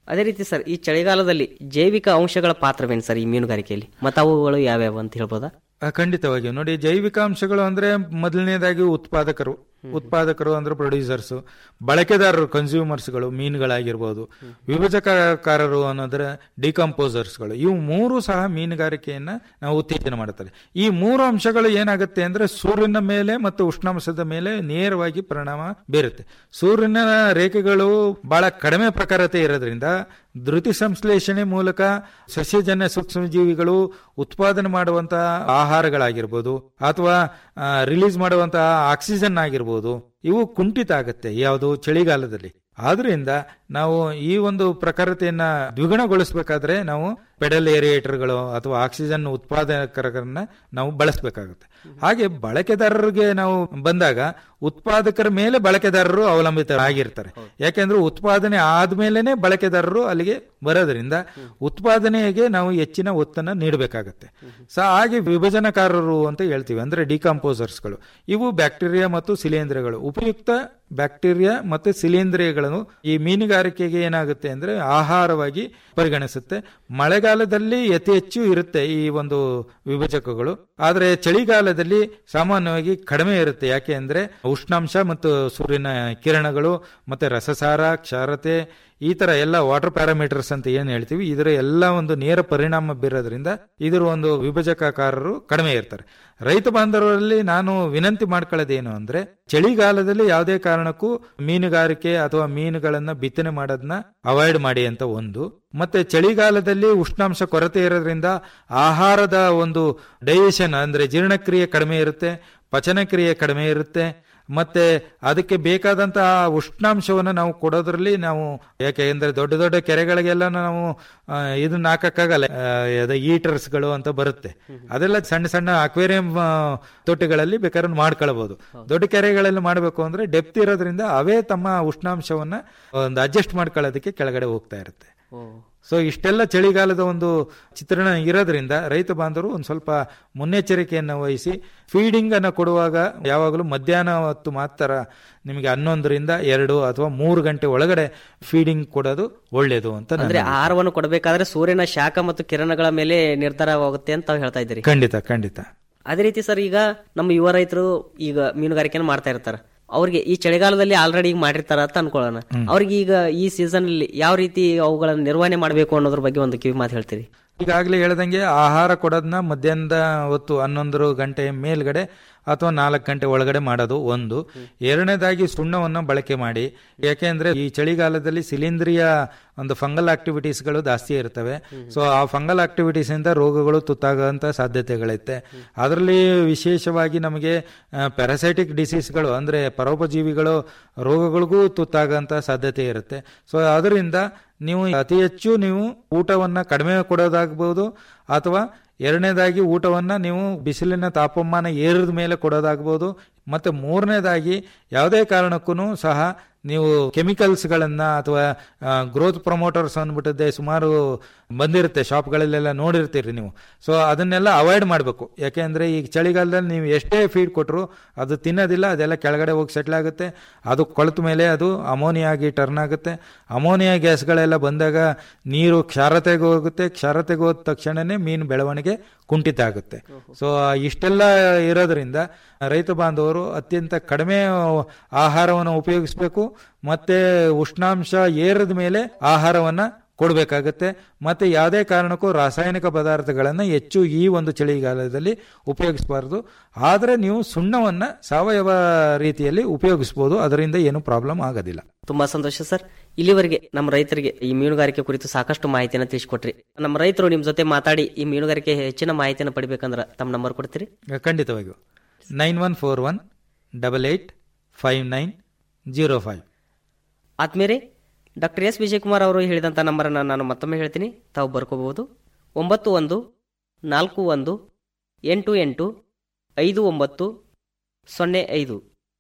ಅದೇ ರೀತಿ ಸರ್ ಈ ಚಳಿಗಾಲದಲ್ಲಿ ಜೈವಿಕ ಅಂಶಗಳ ಪಾತ್ರವೇನು ಸರ್ ಈ ಮೀನುಗಾರಿಕೆಯಲ್ಲಿ ಮತ್ತು ಅವುಗಳು ಯಾವ್ಯಾವ ಅಂತ ಹೇಳ್ಬೋದಾ ಆ, ಖಂಡಿತವಾಗಿಯೂ ನೋಡಿ ಜೈವಿಕ ಅಂಶಗಳು ಅಂದ್ರೆ ಮೊದಲನೇದಾಗಿ ಉತ್ಪಾದಕರು ಉತ್ಪಾದಕರು ಅಂದ್ರೆ ಪ್ರೊಡ್ಯೂಸರ್ಸ್ ಬಳಕೆದಾರರು ಕನ್ಸ್ಯೂಮರ್ಸ್ಗಳು ಮೀನುಗಳಾಗಿರ್ಬೋದು ವಿಭಜಕಕಾರರು ಅನ್ನೋದ್ರ ಡಿಕಂಪೋಸರ್ಸ್ಗಳು ಇವು ಮೂರು ಸಹ ಮೀನುಗಾರಿಕೆಯನ್ನ ನಾವು ಉತ್ತೇಜನ ಮಾಡುತ್ತದೆ ಈ ಮೂರು ಅಂಶಗಳು ಏನಾಗುತ್ತೆ ಅಂದ್ರೆ ಸೂರ್ಯನ ಮೇಲೆ ಮತ್ತು ಉಷ್ಣಾಂಶದ ಮೇಲೆ ನೇರವಾಗಿ ಪರಿಣಾಮ ಬೀರುತ್ತೆ ಸೂರ್ಯನ ರೇಖೆಗಳು ಬಹಳ ಕಡಿಮೆ ಪ್ರಖರತೆ ಇರೋದ್ರಿಂದ ಧೃತಿ ಸಂಶ್ಲೇಷಣೆ ಮೂಲಕ ಸಸ್ಯಜನ್ಯ ಸೂಕ್ಷ್ಮಜೀವಿಗಳು ಉತ್ಪಾದನೆ ಮಾಡುವಂತಹ ಆಹಾರಗಳಾಗಿರ್ಬೋದು ಅಥವಾ ರಿಲೀಸ್ ಮಾಡುವಂತಹ ಆಕ್ಸಿಜನ್ ಆಗಿರ್ಬೋದು ಇವು ಕುಂಠಿತ ಆಗುತ್ತೆ ಯಾವುದು ಚಳಿಗಾಲದಲ್ಲಿ ಆದ್ರಿಂದ ನಾವು ಈ ಒಂದು ಪ್ರಖರತೆಯನ್ನ ದ್ವಿಗುಣಗೊಳಿಸಬೇಕಾದ್ರೆ ನಾವು ಪೆಡಲ್ ಏರಿಯೇಟರ್ಗಳು ಅಥವಾ ಆಕ್ಸಿಜನ್ ಉತ್ಪಾದಕರನ್ನ ನಾವು ಬಳಸಬೇಕಾಗುತ್ತೆ ಹಾಗೆ ಬಳಕೆದಾರರಿಗೆ ನಾವು ಬಂದಾಗ ಉತ್ಪಾದಕರ ಮೇಲೆ ಬಳಕೆದಾರರು ಅವಲಂಬಿತರಾಗಿರ್ತಾರೆ ಯಾಕೆಂದ್ರೆ ಉತ್ಪಾದನೆ ಆದ್ಮೇಲೆನೆ ಬಳಕೆದಾರರು ಅಲ್ಲಿಗೆ ಬರೋದ್ರಿಂದ ಉತ್ಪಾದನೆಗೆ ನಾವು ಹೆಚ್ಚಿನ ಒತ್ತನ್ನು ನೀಡಬೇಕಾಗತ್ತೆ ಸೊ ಹಾಗೆ ವಿಭಜನಕಾರರು ಅಂತ ಹೇಳ್ತೀವಿ ಅಂದ್ರೆ ಡಿಕಂಪೋಸರ್ಸ್ಗಳು ಇವು ಬ್ಯಾಕ್ಟೀರಿಯಾ ಮತ್ತು ಶಿಲೇಂಧ್ರಗಳು ಉಪಯುಕ್ತ ಬ್ಯಾಕ್ಟೀರಿಯಾ ಮತ್ತು ಶಿಲೇಂಧ್ರಿಯಗಳನ್ನು ಈ ಮೀನುಗಾರಿಕೆಗೆ ಏನಾಗುತ್ತೆ ಅಂದ್ರೆ ಆಹಾರವಾಗಿ ಪರಿಗಣಿಸುತ್ತೆ ಮಳೆಗಾಲದಲ್ಲಿ ಅತಿ ಹೆಚ್ಚು ಇರುತ್ತೆ ಈ ಒಂದು ವಿಭಜಕಗಳು ಆದರೆ ಚಳಿಗಾಲದಲ್ಲಿ ಸಾಮಾನ್ಯವಾಗಿ ಕಡಿಮೆ ಇರುತ್ತೆ ಯಾಕೆ ಅಂದ್ರೆ ಉಷ್ಣಾಂಶ ಮತ್ತು ಸೂರ್ಯನ ಕಿರಣಗಳು ಮತ್ತೆ ರಸಸಾರ ಕ್ಷಾರತೆ ಈ ತರ ಎಲ್ಲ ವಾಟರ್ ಪ್ಯಾರಾಮೀಟರ್ಸ್ ಅಂತ ಏನ್ ಹೇಳ್ತೀವಿ ಇದರ ಎಲ್ಲ ಒಂದು ನೇರ ಪರಿಣಾಮ ಬೀರೋದ್ರಿಂದ ಇದರ ಒಂದು ವಿಭಜಕಕಾರರು ಕಡಿಮೆ ಇರ್ತಾರೆ ರೈತ ಬಾಂಧವರಲ್ಲಿ ನಾನು ವಿನಂತಿ ಮಾಡ್ಕೊಳ್ಳೋದೇನು ಅಂದ್ರೆ ಚಳಿಗಾಲದಲ್ಲಿ ಯಾವುದೇ ಕಾರಣಕ್ಕೂ ಮೀನುಗಾರಿಕೆ ಅಥವಾ ಮೀನುಗಳನ್ನ ಬಿತ್ತನೆ ಮಾಡೋದನ್ನ ಅವಾಯ್ಡ್ ಮಾಡಿ ಅಂತ ಒಂದು ಮತ್ತೆ ಚಳಿಗಾಲದಲ್ಲಿ ಉಷ್ಣಾಂಶ ಕೊರತೆ ಇರೋದ್ರಿಂದ ಆಹಾರದ ಒಂದು ಡೈಜೆಷನ್ ಅಂದ್ರೆ ಜೀರ್ಣಕ್ರಿಯೆ ಕಡಿಮೆ ಇರುತ್ತೆ ಪಚನಕ್ರಿಯೆ ಕಡಿಮೆ ಇರುತ್ತೆ ಮತ್ತೆ ಅದಕ್ಕೆ ಬೇಕಾದಂತಹ ಉಷ್ಣಾಂಶವನ್ನು ನಾವು ಕೊಡೋದ್ರಲ್ಲಿ ನಾವು ಯಾಕೆ ಅಂದ್ರೆ ದೊಡ್ಡ ದೊಡ್ಡ ಕೆರೆಗಳಿಗೆಲ್ಲ ನಾವು ಆ, ಇದನ್ನ ಹಾಕಕ್ಕಾಗಲ್ಲ ಈಟರ್ಸ್ಗಳು ಅಂತ ಬರುತ್ತೆ ಅದೆಲ್ಲ ಸಣ್ಣ ಸಣ್ಣ ಅಕ್ವೇರಿಯಂ ತೊಟ್ಟಿಗಳಲ್ಲಿ ಬೇಕಾದ್ರೆ ಮಾಡ್ಕೊಳ್ಬಹುದು ದೊಡ್ಡ ಕೆರೆಗಳಲ್ಲಿ ಮಾಡಬೇಕು ಅಂದ್ರೆ ಡೆಪ್ತ್ ಇರೋದ್ರಿಂದ ಅವೇ ತಮ್ಮ ಉಷ್ಣಾಂಶವನ್ನ ಒಂದು ಅಡ್ಜಸ್ಟ್ ಮಾಡ್ಕೊಳ್ಳೋದಕ್ಕೆ ಕೆಳಗಡೆ ಹೋಗ್ತಾ ಇರುತ್ತೆ ಸೊ ಇಷ್ಟೆಲ್ಲ ಚಳಿಗಾಲದ ಒಂದು ಚಿತ್ರಣ ಇರೋದ್ರಿಂದ ರೈತ ಬಾಂಧವರು ಒಂದು ಸ್ವಲ್ಪ ಮುನ್ನೆಚ್ಚರಿಕೆಯನ್ನು ವಹಿಸಿ ಫೀಡಿಂಗ್ ಅನ್ನು ಕೊಡುವಾಗ ಯಾವಾಗಲೂ ಮಧ್ಯಾಹ್ನ ಹೊತ್ತು ಮಾತ್ರ ನಿಮಗೆ ಹನ್ನೊಂದರಿಂದ ಎರಡು ಅಥವಾ ಮೂರು ಗಂಟೆ ಒಳಗಡೆ ಫೀಡಿಂಗ್ ಕೊಡೋದು ಒಳ್ಳೇದು ಅಂತ ನನ್ನ ಅಂದ್ರೆ ಆಹಾರವನ್ನು ಕೊಡಬೇಕಾದ್ರೆ ಸೂರ್ಯನ ಶಾಖ ಮತ್ತು ಕಿರಣಗಳ ಮೇಲೆ ನಿರ್ಧಾರವಾಗುತ್ತೆ ಅಂತ ತಾವು ಹೇಳ್ತಾ ಇದ್ದೀರಿ ಖಂಡಿತ ಖಂಡಿತ ಅದೇ ರೀತಿ ಸರ್ ಈಗ ನಮ್ಮ ಯುವ ರೈತರು ಈಗ ಮೀನುಗಾರಿಕೆನ ಮಾಡ್ತಾ ಇರ್ತಾರೆ ಅವ್ರಿಗೆ ಈ ಚಳಿಗಾಲದಲ್ಲಿ ಆಲ್ರೆಡಿ ಈಗ ಮಾಡಿರ್ತಾರ ಅಂತ ಅನ್ಕೊಳ್ಳೋಣ ಅವ್ರಿಗೆ ಈಗ ಈ ಸೀಸನ್ ಅಲ್ಲಿ ಯಾವ ರೀತಿ ಅವುಗಳನ್ನ ನಿರ್ವಹಣೆ ಮಾಡಬೇಕು ಅನ್ನೋದ್ರ ಬಗ್ಗೆ ಒಂದು ಕಿವಿ ಮಾತು ಹೇಳ್ತೀರಿ ಈಗಾಗಲೇ ಹೇಳ್ದಂಗೆ ಆಹಾರ ಕೊಡೋದನ್ನ ಮಧ್ಯಾಹ್ನದ ಹೊತ್ತು ಹನ್ನೊಂದು ಗಂಟೆ ಮೇಲ್ಗಡೆ ಅಥವಾ ನಾಲ್ಕು ಗಂಟೆ ಒಳಗಡೆ ಮಾಡೋದು ಒಂದು ಎರಡನೇದಾಗಿ ಸುಣ್ಣವನ್ನು ಬಳಕೆ ಮಾಡಿ ಯಾಕೆಂದ್ರೆ ಈ ಚಳಿಗಾಲದಲ್ಲಿ ಶಿಲೀಂಧ್ರಿಯ ಒಂದು ಫಂಗಲ್ ಆಕ್ಟಿವಿಟೀಸ್ಗಳು ಜಾಸ್ತಿ ಇರ್ತವೆ ಸೊ ಆ ಫಂಗಲ್ ಆಕ್ಟಿವಿಟೀಸ್ ಇಂದ ರೋಗಗಳು ತುತ್ತಾಗುವಂತ ಸಾಧ್ಯತೆಗಳಿರುತ್ತೆ ಅದರಲ್ಲಿ ವಿಶೇಷವಾಗಿ ನಮಗೆ ಪ್ಯಾರಾಸೈಟಿಕ್ ಡಿಸೀಸ್ಗಳು ಅಂದ್ರೆ ಪರೋಪಜೀವಿಗಳು ರೋಗಗಳಿಗೂ ತುತ್ತಾಗುವಂತ ಸಾಧ್ಯತೆ ಇರುತ್ತೆ ಸೊ ಅದರಿಂದ ನೀವು ಅತಿ ಹೆಚ್ಚು ನೀವು ಊಟವನ್ನ ಕಡಿಮೆ ಕೊಡೋದಾಗಬಹುದು ಅಥವಾ ಎರಡನೇದಾಗಿ ಊಟವನ್ನ ನೀವು ಬಿಸಿಲಿನ ತಾಪಮಾನ ಏರಿದ ಮೇಲೆ ಕೊಡೋದಾಗಬಹುದು ಮತ್ತೆ ಮೂರನೇದಾಗಿ ಯಾವುದೇ ಕಾರಣಕ್ಕೂ ಸಹ ನೀವು ಕೆಮಿಕಲ್ಸ್ಗಳನ್ನ ಅಥವಾ ಗ್ರೋತ್ ಪ್ರಮೋಟರ್ಸ್ ಅಂದ್ಬಿಟ್ಟಿದ್ದೆ ಸುಮಾರು ಬಂದಿರುತ್ತೆ ಶಾಪ್ಗಳಲ್ಲೆಲ್ಲ ನೋಡಿರ್ತೀರಿ ನೀವು ಸೊ ಅದನ್ನೆಲ್ಲ ಅವಾಯ್ಡ್ ಮಾಡಬೇಕು ಯಾಕೆಂದ್ರೆ ಈಗ ಚಳಿಗಾಲದಲ್ಲಿ ನೀವು ಎಷ್ಟೇ ಫೀಡ್ ಕೊಟ್ಟರು ಅದು ತಿನ್ನೋದಿಲ್ಲ ಅದೆಲ್ಲ ಕೆಳಗಡೆ ಹೋಗಿ ಸೆಟ್ಲ್ ಆಗುತ್ತೆ ಅದು ಕೊಳೆತ ಮೇಲೆ ಅದು ಅಮೋನಿಯಾ ಆಗಿ ಟರ್ನ್ ಆಗುತ್ತೆ ಅಮೋನಿಯಾ ಗ್ಯಾಸ್ಗಳೆಲ್ಲ ಬಂದಾಗ ನೀರು ಕ್ಷಾರತೆಗೆ ಹೋಗುತ್ತೆ ಕ್ಷಾರತೆಗೆ ಹೋದ ತಕ್ಷಣನೇ ಮೀನು ಬೆಳವಣಿಗೆ ಕುಂಠಿತ ಆಗುತ್ತೆ ಸೊ ಇಷ್ಟೆಲ್ಲ ಇರೋದ್ರಿಂದ ರೈತ ಬಾಂಧವರು ಅತ್ಯಂತ ಕಡಿಮೆ ಆಹಾರವನ್ನು ಉಪಯೋಗಿಸಬೇಕು ಮತ್ತೆ ಉಷ್ಣಾಂಶ ಏರದ ಮೇಲೆ ಆಹಾರವನ್ನ ಕೊಡಬೇಕಾಗತ್ತೆ ಮತ್ತೆ ಯಾವುದೇ ಕಾರಣಕ್ಕೂ ರಾಸಾಯನಿಕ ಪದಾರ್ಥಗಳನ್ನು ಹೆಚ್ಚು ಈ ಒಂದು ಚಳಿಗಾಲದಲ್ಲಿ ಉಪಯೋಗಿಸಬಾರದು ಆದರೆ ನೀವು ಸುಣ್ಣವನ್ನ ಸಾವಯವ ರೀತಿಯಲ್ಲಿ ಉಪಯೋಗಿಸಬಹುದು ಅದರಿಂದ ಏನು ಪ್ರಾಬ್ಲಮ್ ಆಗೋದಿಲ್ಲ ತುಂಬಾ ಸಂತೋಷ ಸರ್ ಇಲ್ಲಿವರೆಗೆ ನಮ್ಮ ರೈತರಿಗೆ ಈ ಮೀನುಗಾರಿಕೆ ಕುರಿತು ಸಾಕಷ್ಟು ಮಾಹಿತಿಯನ್ನು ತಿಳಿಸಿಕೊಟ್ರಿ ನಮ್ಮ ರೈತರು ನಿಮ್ ಜೊತೆ ಮಾತಾಡಿ ಈ ಮೀನುಗಾರಿಕೆ ಹೆಚ್ಚಿನ ಮಾಹಿತಿಯನ್ನು ಪಡಿಬೇಕಂದ್ರ ತಮ್ಮ ನಂಬರ್ ಕೊಡ್ತೀರಿ ಖಂಡಿತವಾಗಿಯೂ nine one four one double eight five nine zero five ಆದ್ಮೇಲೆ ಡಾಕ್ಟರ್ ಎಸ್ ವಿಜಯಕುಮಾರ್ ಅವರು ಹೇಳಿದಂಥ ನಂಬರನ್ನು ನಾನು ಮತ್ತೊಮ್ಮೆ ಹೇಳ್ತೀನಿ ತಾವು ಬರ್ಕೋಬಹುದು ಒಂಬತ್ತು ಒಂದು ನಾಲ್ಕು ಒಂದು ಎಂಟು ಎಂಟು ಐದು ಒಂಬತ್ತು ಸೊನ್ನೆ ಐದು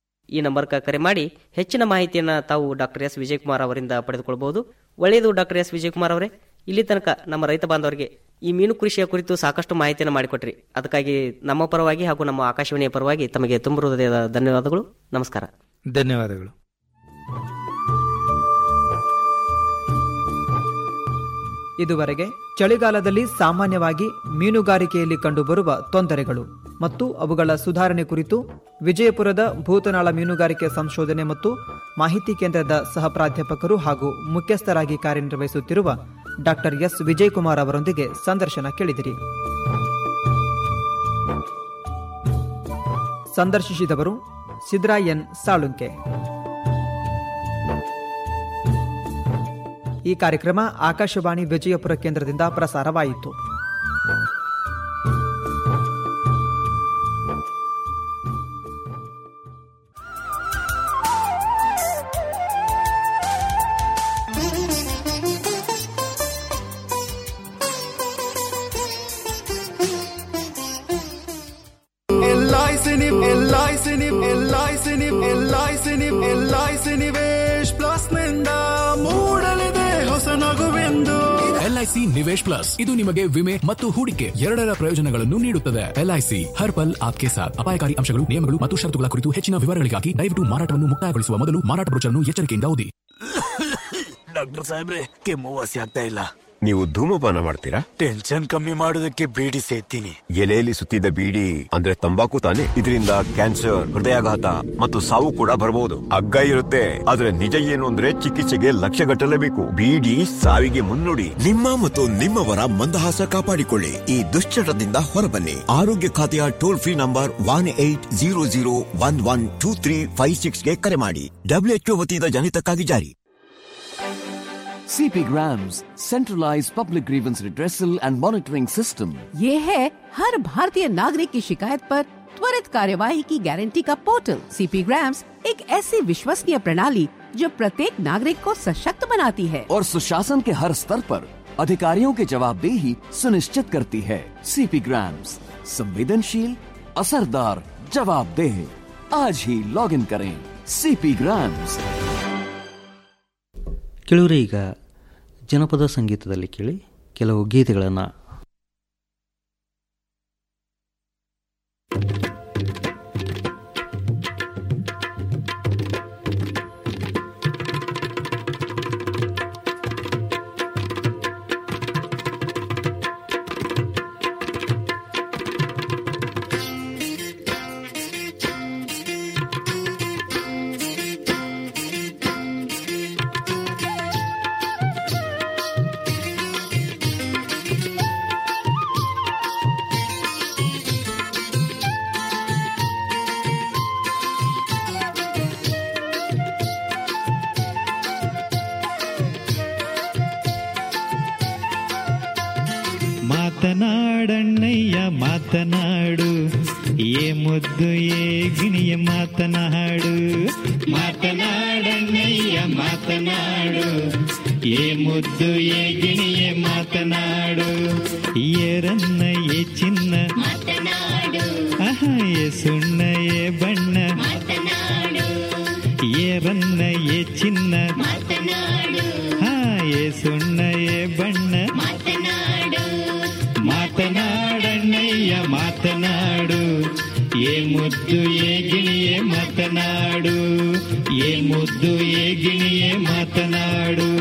ಈ ನಂಬರ್ಗೆ ಕರೆ ಮಾಡಿ ಹೆಚ್ಚಿನ ಮಾಹಿತಿಯನ್ನು ತಾವು ಡಾಕ್ಟರ್ ಎಸ್ ವಿಜಯಕುಮಾರ್ ಅವರಿಂದ ಪಡೆದುಕೊಳ್ಬಹುದು ಒಳ್ಳೆಯದು ಡಾಕ್ಟರ್ ಎಸ್ ವಿಜಯಕುಮಾರ್ ಅವರೇ ಇಲ್ಲಿ ತನಕ ನಮ್ಮ ರೈತ ಬಾಂಧವರಿಗೆ ಈ ಮೀನು ಕೃಷಿಯ ಕುರಿತು ಸಾಕಷ್ಟು ಮಾಹಿತಿಯನ್ನು ಮಾಡಿಕೊಟ್ರಿ ಅದಕ್ಕಾಗಿ ನಮ್ಮ ಪರವಾಗಿ ಹಾಗೂ ನಮ್ಮ ಆಕಾಶವಾಣಿಯ ಪರವಾಗಿ ತಮಗೆ ತುಂಬ ಹೃದಯದ ಧನ್ಯವಾದಗಳು ನಮಸ್ಕಾರ ಧನ್ಯವಾದಗಳು ಇದುವರೆಗೆ ಚಳಿಗಾಲದಲ್ಲಿ ಸಾಮಾನ್ಯವಾಗಿ ಮೀನುಗಾರಿಕೆಯಲ್ಲಿ ಕಂಡುಬರುವ ತೊಂದರೆಗಳು ಮತ್ತು ಅವುಗಳ ಸುಧಾರಣೆ ಕುರಿತು ವಿಜಯಪುರದ ಭೂತನಾಳ ಮೀನುಗಾರಿಕೆ ಸಂಶೋಧನೆ ಮತ್ತು ಮಾಹಿತಿ ಕೇಂದ್ರದ ಸಹ ಪ್ರಾಧ್ಯಾಪಕರು ಹಾಗೂ ಮುಖ್ಯಸ್ಥರಾಗಿ ಕಾರ್ಯನಿರ್ವಹಿಸುತ್ತಿರುವ ಡಾಕ್ಟರ್ ಎಸ್ ವಿಜಯಕುಮಾರ್ ಅವರೊಂದಿಗೆ ಸಂದರ್ಶನ ಕೇಳಿದಿರಿ ಸಂದರ್ಶಿಸಿದವರು ಸಿದ್ರಾಯನ್ ಸಾಳುಂಕೆ ಈ ಕಾರ್ಯಕ್ರಮ ಆಕಾಶವಾಣಿ ವಿಜಯಪುರ ಕೇಂದ್ರದಿಂದ ಪ್ರಸಾರವಾಯಿತು ಎಲ್ ಐ ಸಿ ನಿಮ್ ಎಲ್ ಐ ಸಿ ನಿಮ್ ಎಲ್ ಐ ಸಿ ನಿಮ್ ಎಲ್ ಐ ಸಿ ನಿಮ್ L I C Nivesh plus ನಿಂದ ಮೂಡಲಿದೆ ಹೊಸ ನಗುವೆಂದು ಎಲ್ಐಸಿ ನಿವೇಶ್ ಪ್ಲಸ್ ಇದು ನಿಮಗೆ ವಿಮೆ ಮತ್ತು ಹೂಡಿಕೆ ಎರಡರ ಪ್ರಯೋಜನಗಳನ್ನು ನೀಡುತ್ತದೆ ಎಲ್ಐಸಿ ಹರ್ ಪಲ್ ಆಪ್ಕೆ ಸಾಥ್ ಅಪಾಯಕಾರಿ ಅಂಶಗಳು ನಿಯಮಗಳು ಮತ್ತು ಷರತ್ತುಗಳ ಕುರಿತು ಹೆಚ್ಚಿನ ವಿವರಗಳಿಗಾಗಿ ದಯವಿಟ್ಟು ಮಾರಾಟವನ್ನು ಮುಕ್ತಾಯಗೊಳಿಸುವ ಮೊದಲು ಮಾರಾಟ ಬ್ರೋಚರ್ನ್ನು ಎಚ್ಚರಿಕೆಯಿಂದ ಓದಿ ಡಾಕ್ಟರ್ ಸಾಹೇಬ್ರೆ ಕೆಮ್ಮು ವಾಸಿ ಆಗ್ತಾ ಇಲ್ಲ ನೀವು ಧೂಮಪಾನ ಮಾಡ್ತೀರಾ ಟೆನ್ಷನ್ ಕಮ್ಮಿ ಮಾಡೋದಕ್ಕೆ ಬೀಡಿ ಸೇತೀನಿ ಎಲೆಯಲ್ಲಿ ಸುತ್ತಿದ ಬೀಡಿ ಅಂದ್ರೆ ತಂಬಾಕು ತಾನೆ ಇದರಿಂದ ಕ್ಯಾನ್ಸರ್ ಹೃದಯಾಘಾತ ಮತ್ತು ಸಾವು ಕೂಡ ಬರಬಹುದು ಅಗ್ಗ ಇರುತ್ತೆ ಆದ್ರೆ ನಿಜ ಏನು ಅಂದ್ರೆ ಚಿಕಿತ್ಸೆಗೆ ಲಕ್ಷ ಗಟ್ಟಲೇಬೇಕು ಬೀಡಿ ಸಾವಿಗೆ ಮುನ್ನುಡಿ ನಿಮ್ಮ ಮತ್ತು ನಿಮ್ಮವರ ಮಂದಹಾಸ ಕಾಪಾಡಿಕೊಳ್ಳಿ ಈ ದುಶ್ಚಟದಿಂದ ಹೊರಬನ್ನಿ ಆರೋಗ್ಯ ಖಾತೆಯ toll free number one eight zero zero one one two three five ಸಿಕ್ಸ್ಗೆ ಕರೆ ಮಾಡಿ ಡಬ್ಲ್ಯೂಎಚ್ಒ ವತಿಯಿಂದ ಜನಿತಕ್ಕಾಗಿ ಜಾರಿ CP Grams, centralized public grievance redressal and monitoring system. ये है हर भारतीय नागरिक की शिकायत पर त्वरित कार्यवाही की गारंटी का पोर्टल सीपी ग्राम्स एक ऐसी विश्वसनीय प्रणाली जो प्रत्येक नागरिक को सशक्त बनाती है और सुशासन के हर स्तर पर अधिकारियों की जवाबदेही सुनिश्चित करती है सीपी ग्राम्स संवेदनशील असरदार जवाबदेह आज ही लॉग इन करें सीपी ग्राम्स ಕೇಳುವರೆ ಈಗ ಜನಪದ ಸಂಗೀತದಲ್ಲಿ ಕೇಳಿ ಕೆಲವು ಗೀತೆಗಳನ್ನು ಮಾತನಾಡಣ್ಣಯ್ಯ ಮಾತನಾಡು ಏ ಮುದ್ದು ಏ ಗಿಣಿಯ ಮಾತನಾಡು ಮಾತನಾಡಣ್ಣಯ್ಯ ಮಾತನಾಡು ಏ ಮುದ್ದು ಏ ಗಿಣಿಯ ಮಾತನಾಡು ಏರನ್ನ ಏ ಚಿನ್ನ ಆಹ ಏ ಸುಣ್ಣ ಏ ಬಣ್ಣ ಏರನ್ನ ಏ ಚಿನ್ನ ಹಾ ಏ ಸುಣ್ಣ ಏ ಬಣ್ಣ ಮಾತನಾಡಣ್ಣಯ್ಯ ಮಾತನಾಡು ಏ ಮುದ್ದು ಏ ಗಿಣಿಯೇ ಮಾತನಾಡು ಏ ಮುದ್ದು ಏ ಗಿಣಿಯೇ ಮಾತನಾಡು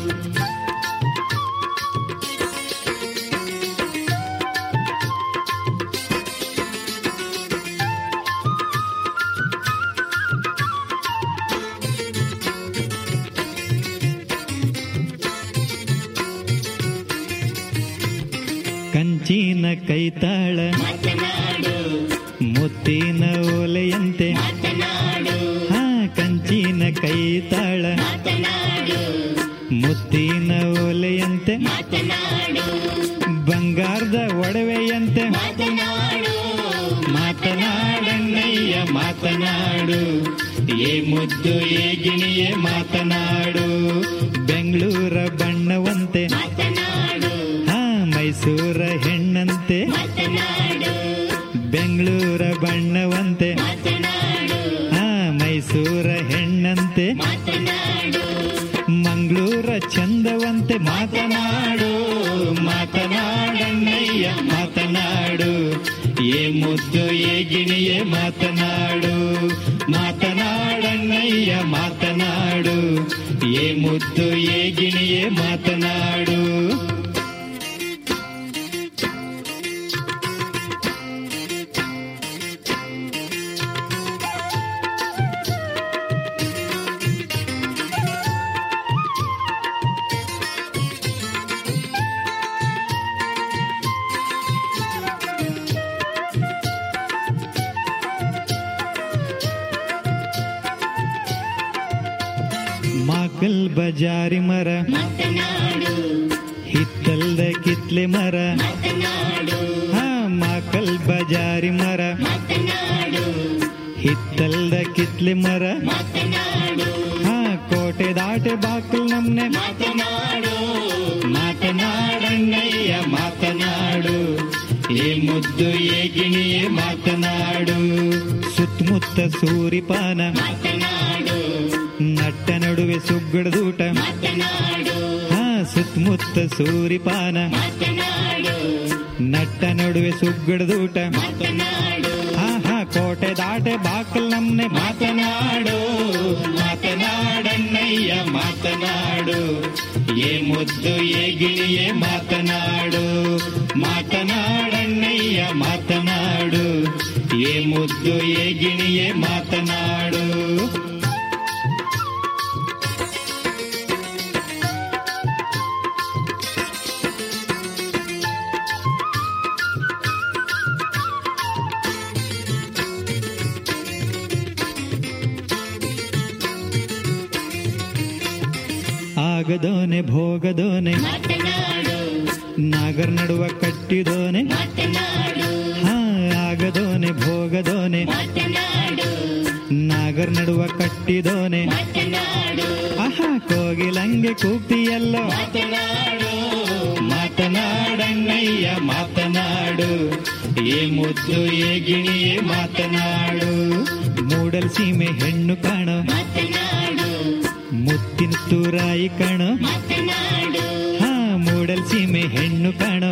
ಕಂಚಿನ ಕೈತಾಳ ಮುತ್ತಿನ ಓಲೆಯಂತೆ ಹಾ ಕಂಚಿನ ಕೈತಾಳ ಮುತ್ತಿನ ಓಲೆಯಂತೆ ಬಂಗಾರದ ಒಡವೆಯಂತೆ ಮಾತನಾಡಣ್ಣಯ್ಯ ಮಾತನಾಡು ಏ ಮುದ್ದು ಏ ಗಿಣಿಯೇ ಮಾತನಾಡು ಬೆಂಗಳೂರ ಬಣ್ಣವಂತೆ ಹಾ ಮೈಸೂರ ಹೆಣ್ಣಂತೆ ಬೆಂಗಳೂರ ಬಣ್ಣವಂತೆ ಹಾ ಮೈಸೂರ ಹೆಣ್ಣಂತೆ ಮಂಗಳೂರ ಚಂದವಂತೆ ಮಾತನಾಡು ಮಾತನಾಡಣ್ಣಯ್ಯ ಮಾತನಾಡು ಏ ಮುದ್ದು ಏ ಗಿಣಿಯೇ ಮಾತನಾಡು ಮಾತನಾಡಣ್ಣಯ್ಯ ಮಾತನಾಡು ಏ ಮುದ್ದು ಏ ಗಿಣಿಯೇ ಮಾತನಾಡು ಮಾಕಲ್ ಬಜಾರಿ ಮರ ಹಿತ್ತಲ್ದ ಕಿತ್ಲೆ ಮರ ಹಾ ಮಾಕಲ್ ಬಜಾರಿ ಮರ ಹಿತ್ತಲ್ದ ಕಿತ್ಲೆ ಮರ ಹಾ ಕೋಟೆ ದಾಟೆ ಬಾಕಲ್ ನಮ್ನೆ ಮಾತನಾಡಣ್ಣಯ್ಯ ಮಾತನಾಡು ಏ ಮುದ್ದು ಏ ಗಿಣಿಯೇ ಮಾತನಾಡು ಸುತ್ತಮುತ್ತ ಸೂರಿಪಾನ ನಟ್ಟ ನಡುವೆ ಸುಗ್ಗಡದೂಟ ಹಾ ಸುತ್ತಮುತ್ತ ಸೂರಿಪಾನ ನಟ್ಟ ನಡುವೆ ಸುಗ್ಗಡದೂಟ ಹಾ ಹಾ ಕೋಟೆ ದಾಟೆ ಬಾಕಲ್ ನಮ್ನೆ ಮಾತನಾಡು ಮಾತನಾಡಣ್ಣಯ್ಯ ಮಾತನಾಡು ಏ ಮುದ್ದು ಏ ಗಿಣಿಯೇ ಮಾತನಾಡು ಮಾತನಾಡಣ್ಣಯ್ಯ ಮಾತನಾಡು ಏ ಮುದ್ದು ಏ ಗಿಣಿಯೇ ಮಾತನಾಡು ಆಗದೋನೆ ಭೋಗದೋನೆ ನಾಗರ್ ನಡುವ ಕಟ್ಟಿದೋನೆ ಹಾ ಆಗದೋನೆ ಭೋಗದೋನೆ ನಾಗರ್ ನಡುವ ಕಟ್ಟಿದೋನೆ ಆಹಾ ಕೋಗಿಲಂಗೆ ಕೂಗ್ತಿಯಲ್ಲೋ ಮಾತನಾಡಣ್ಣಯ್ಯ ಮಾತನಾಡು ಏ ಮುದ್ದು ಏ ಗಿಣಿಯೇ ಮಾತನಾಡು ಮೂಡಲ್ ಸೀಮೆ ಹೆಣ್ಣು ಕಾಣೋ ಮುತ್ತಿನ ತೂರಾಯಿ ಕಾಣೋ ಹಾ ಮೂಡಲ್ ಸೀಮೆ ಹೆಣ್ಣು ಕಾಣೋ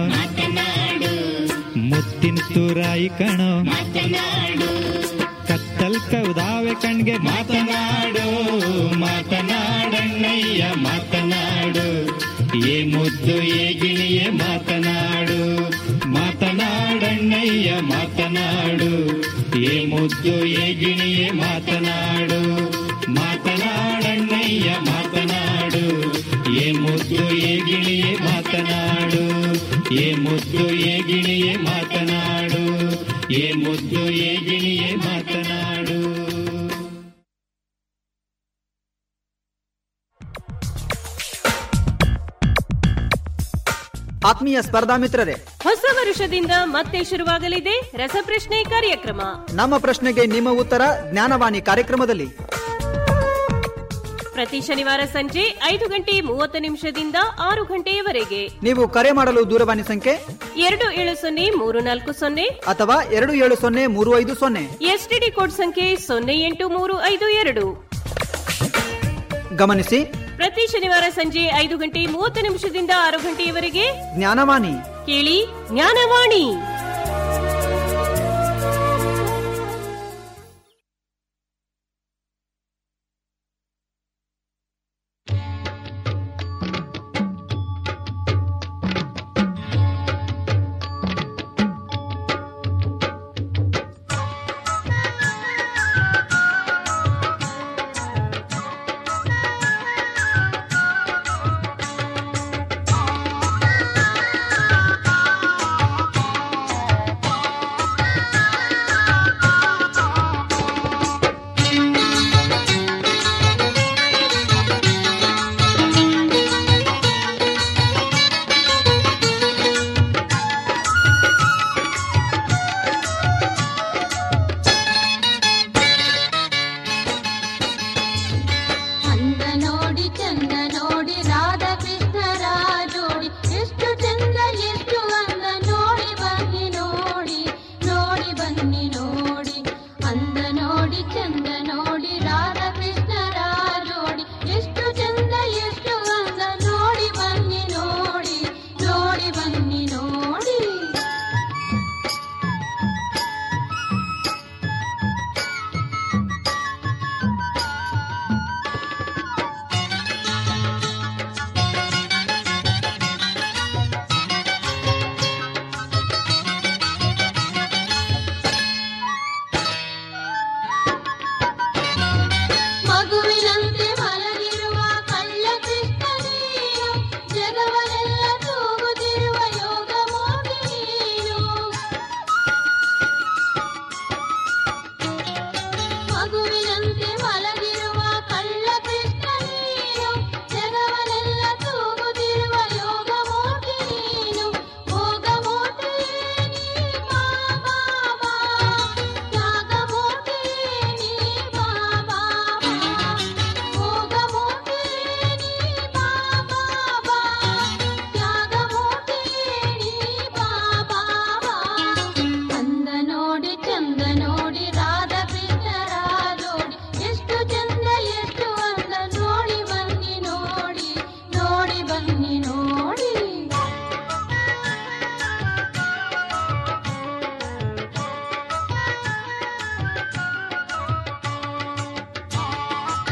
ಮುತ್ತಿನ ತೂರಾಯಿ ಕಾಣೋ ಕತ್ತಲ್ ಕೌದಾವೆ ಕಣ್ಗೆ ಮಾತನಾಡು ಮಾತನಾಡಣ್ಣಯ್ಯ ಮಾತನಾಡು ಏ ಮುದ್ದು ಏ ಗಿಣಿಯೇ ಮಾತನಾಡು ಮಾತನಾಡಣ್ಣಯ್ಯ ಮಾತನಾಡು ಏ ಮುದ್ದು ಏ ಗಿಣಿಯೇ ಮಾತನಾಡು ಮಾತನಾಡಣ್ಣಯ್ಯ ಮಾತನಾಡು ಏ ಮುದ್ದು ಏ ಗಿಣಿಯೇ ಮಾತನಾಡು ಏ ಮುದ್ದು ಏ ಗಿಣಿಯೇ ಮಾತನಾಡು ಏ ಮುದ್ದು ಏ ಗಿಣಿಯೇ ಮಾತನಾಡು ಆತ್ಮೀಯ ಸ್ಪರ್ಧಾ ಮಿತ್ರರೇ ಹೊಸ ವರುಷದಿಂದ ಮತ್ತೆ ಶುರುವಾಗಲಿದೆ ರಸಪ್ರಶ್ನೆ ಕಾರ್ಯಕ್ರಮ ನಮ್ಮ ಪ್ರಶ್ನೆಗೆ ನಿಮ್ಮ ಉತ್ತರ ಜ್ಞಾನವಾಣಿ ಕಾರ್ಯಕ್ರಮದಲ್ಲಿ ಪ್ರತಿ ಶನಿವಾರ ಸಂಜೆ ಐದು ಗಂಟೆ ಮೂವತ್ತು ನಿಮಿಷದಿಂದ ಆರು ಗಂಟೆಯವರೆಗೆ ನೀವು ಕರೆ ಮಾಡಲು ದೂರವಾಣಿ ಸಂಖ್ಯೆ ಎರಡು ಏಳು ಸೊನ್ನೆ ಮೂರು ನಾಲ್ಕು ಸೊನ್ನೆ ಅಥವಾ ಎರಡು ಏಳು ಸೊನ್ನೆ ಮೂರು ಐದು ಸೊನ್ನೆ ಎಸ್ಟಿಡಿ ಕೋಡ್ ಸಂಖ್ಯೆ ಸೊನ್ನೆ ಎಂಟು ಮೂರು ಐದು ಎರಡು ಗಮನಿಸಿ ಪ್ರತಿ ಶನಿವಾರ ಸಂಜೆ ಐದು ಗಂಟೆ ಮೂವತ್ತು ನಿಮಿಷದಿಂದ ಆರು ಗಂಟೆಯವರೆಗೆ ಜ್ಞಾನವಾಣಿ ಕೇಳಿ ಜ್ಞಾನವಾಣಿ ಅಂದ ನೋಡಿ ಚಂದ ನೋಡಿ ರಾಧಾಕೃಷ್ಣರ ಜೋಡಿ ಎಷ್ಟು ಚಂದ ಎಷ್ಟು ಅಂದ ನೋಡಿ ಬನ್ನಿ ನೋಡಿ ನೋಡಿ ಬನ್ನಿ ನೋಡಿ ಅಂದ ನೋಡಿ ಚಂದ ನೋಡಿ ರಾಧಾಕೃಷ್ಣರ ಜೋಡಿ ಎಷ್ಟು ಚಂದ ಎಷ್ಟು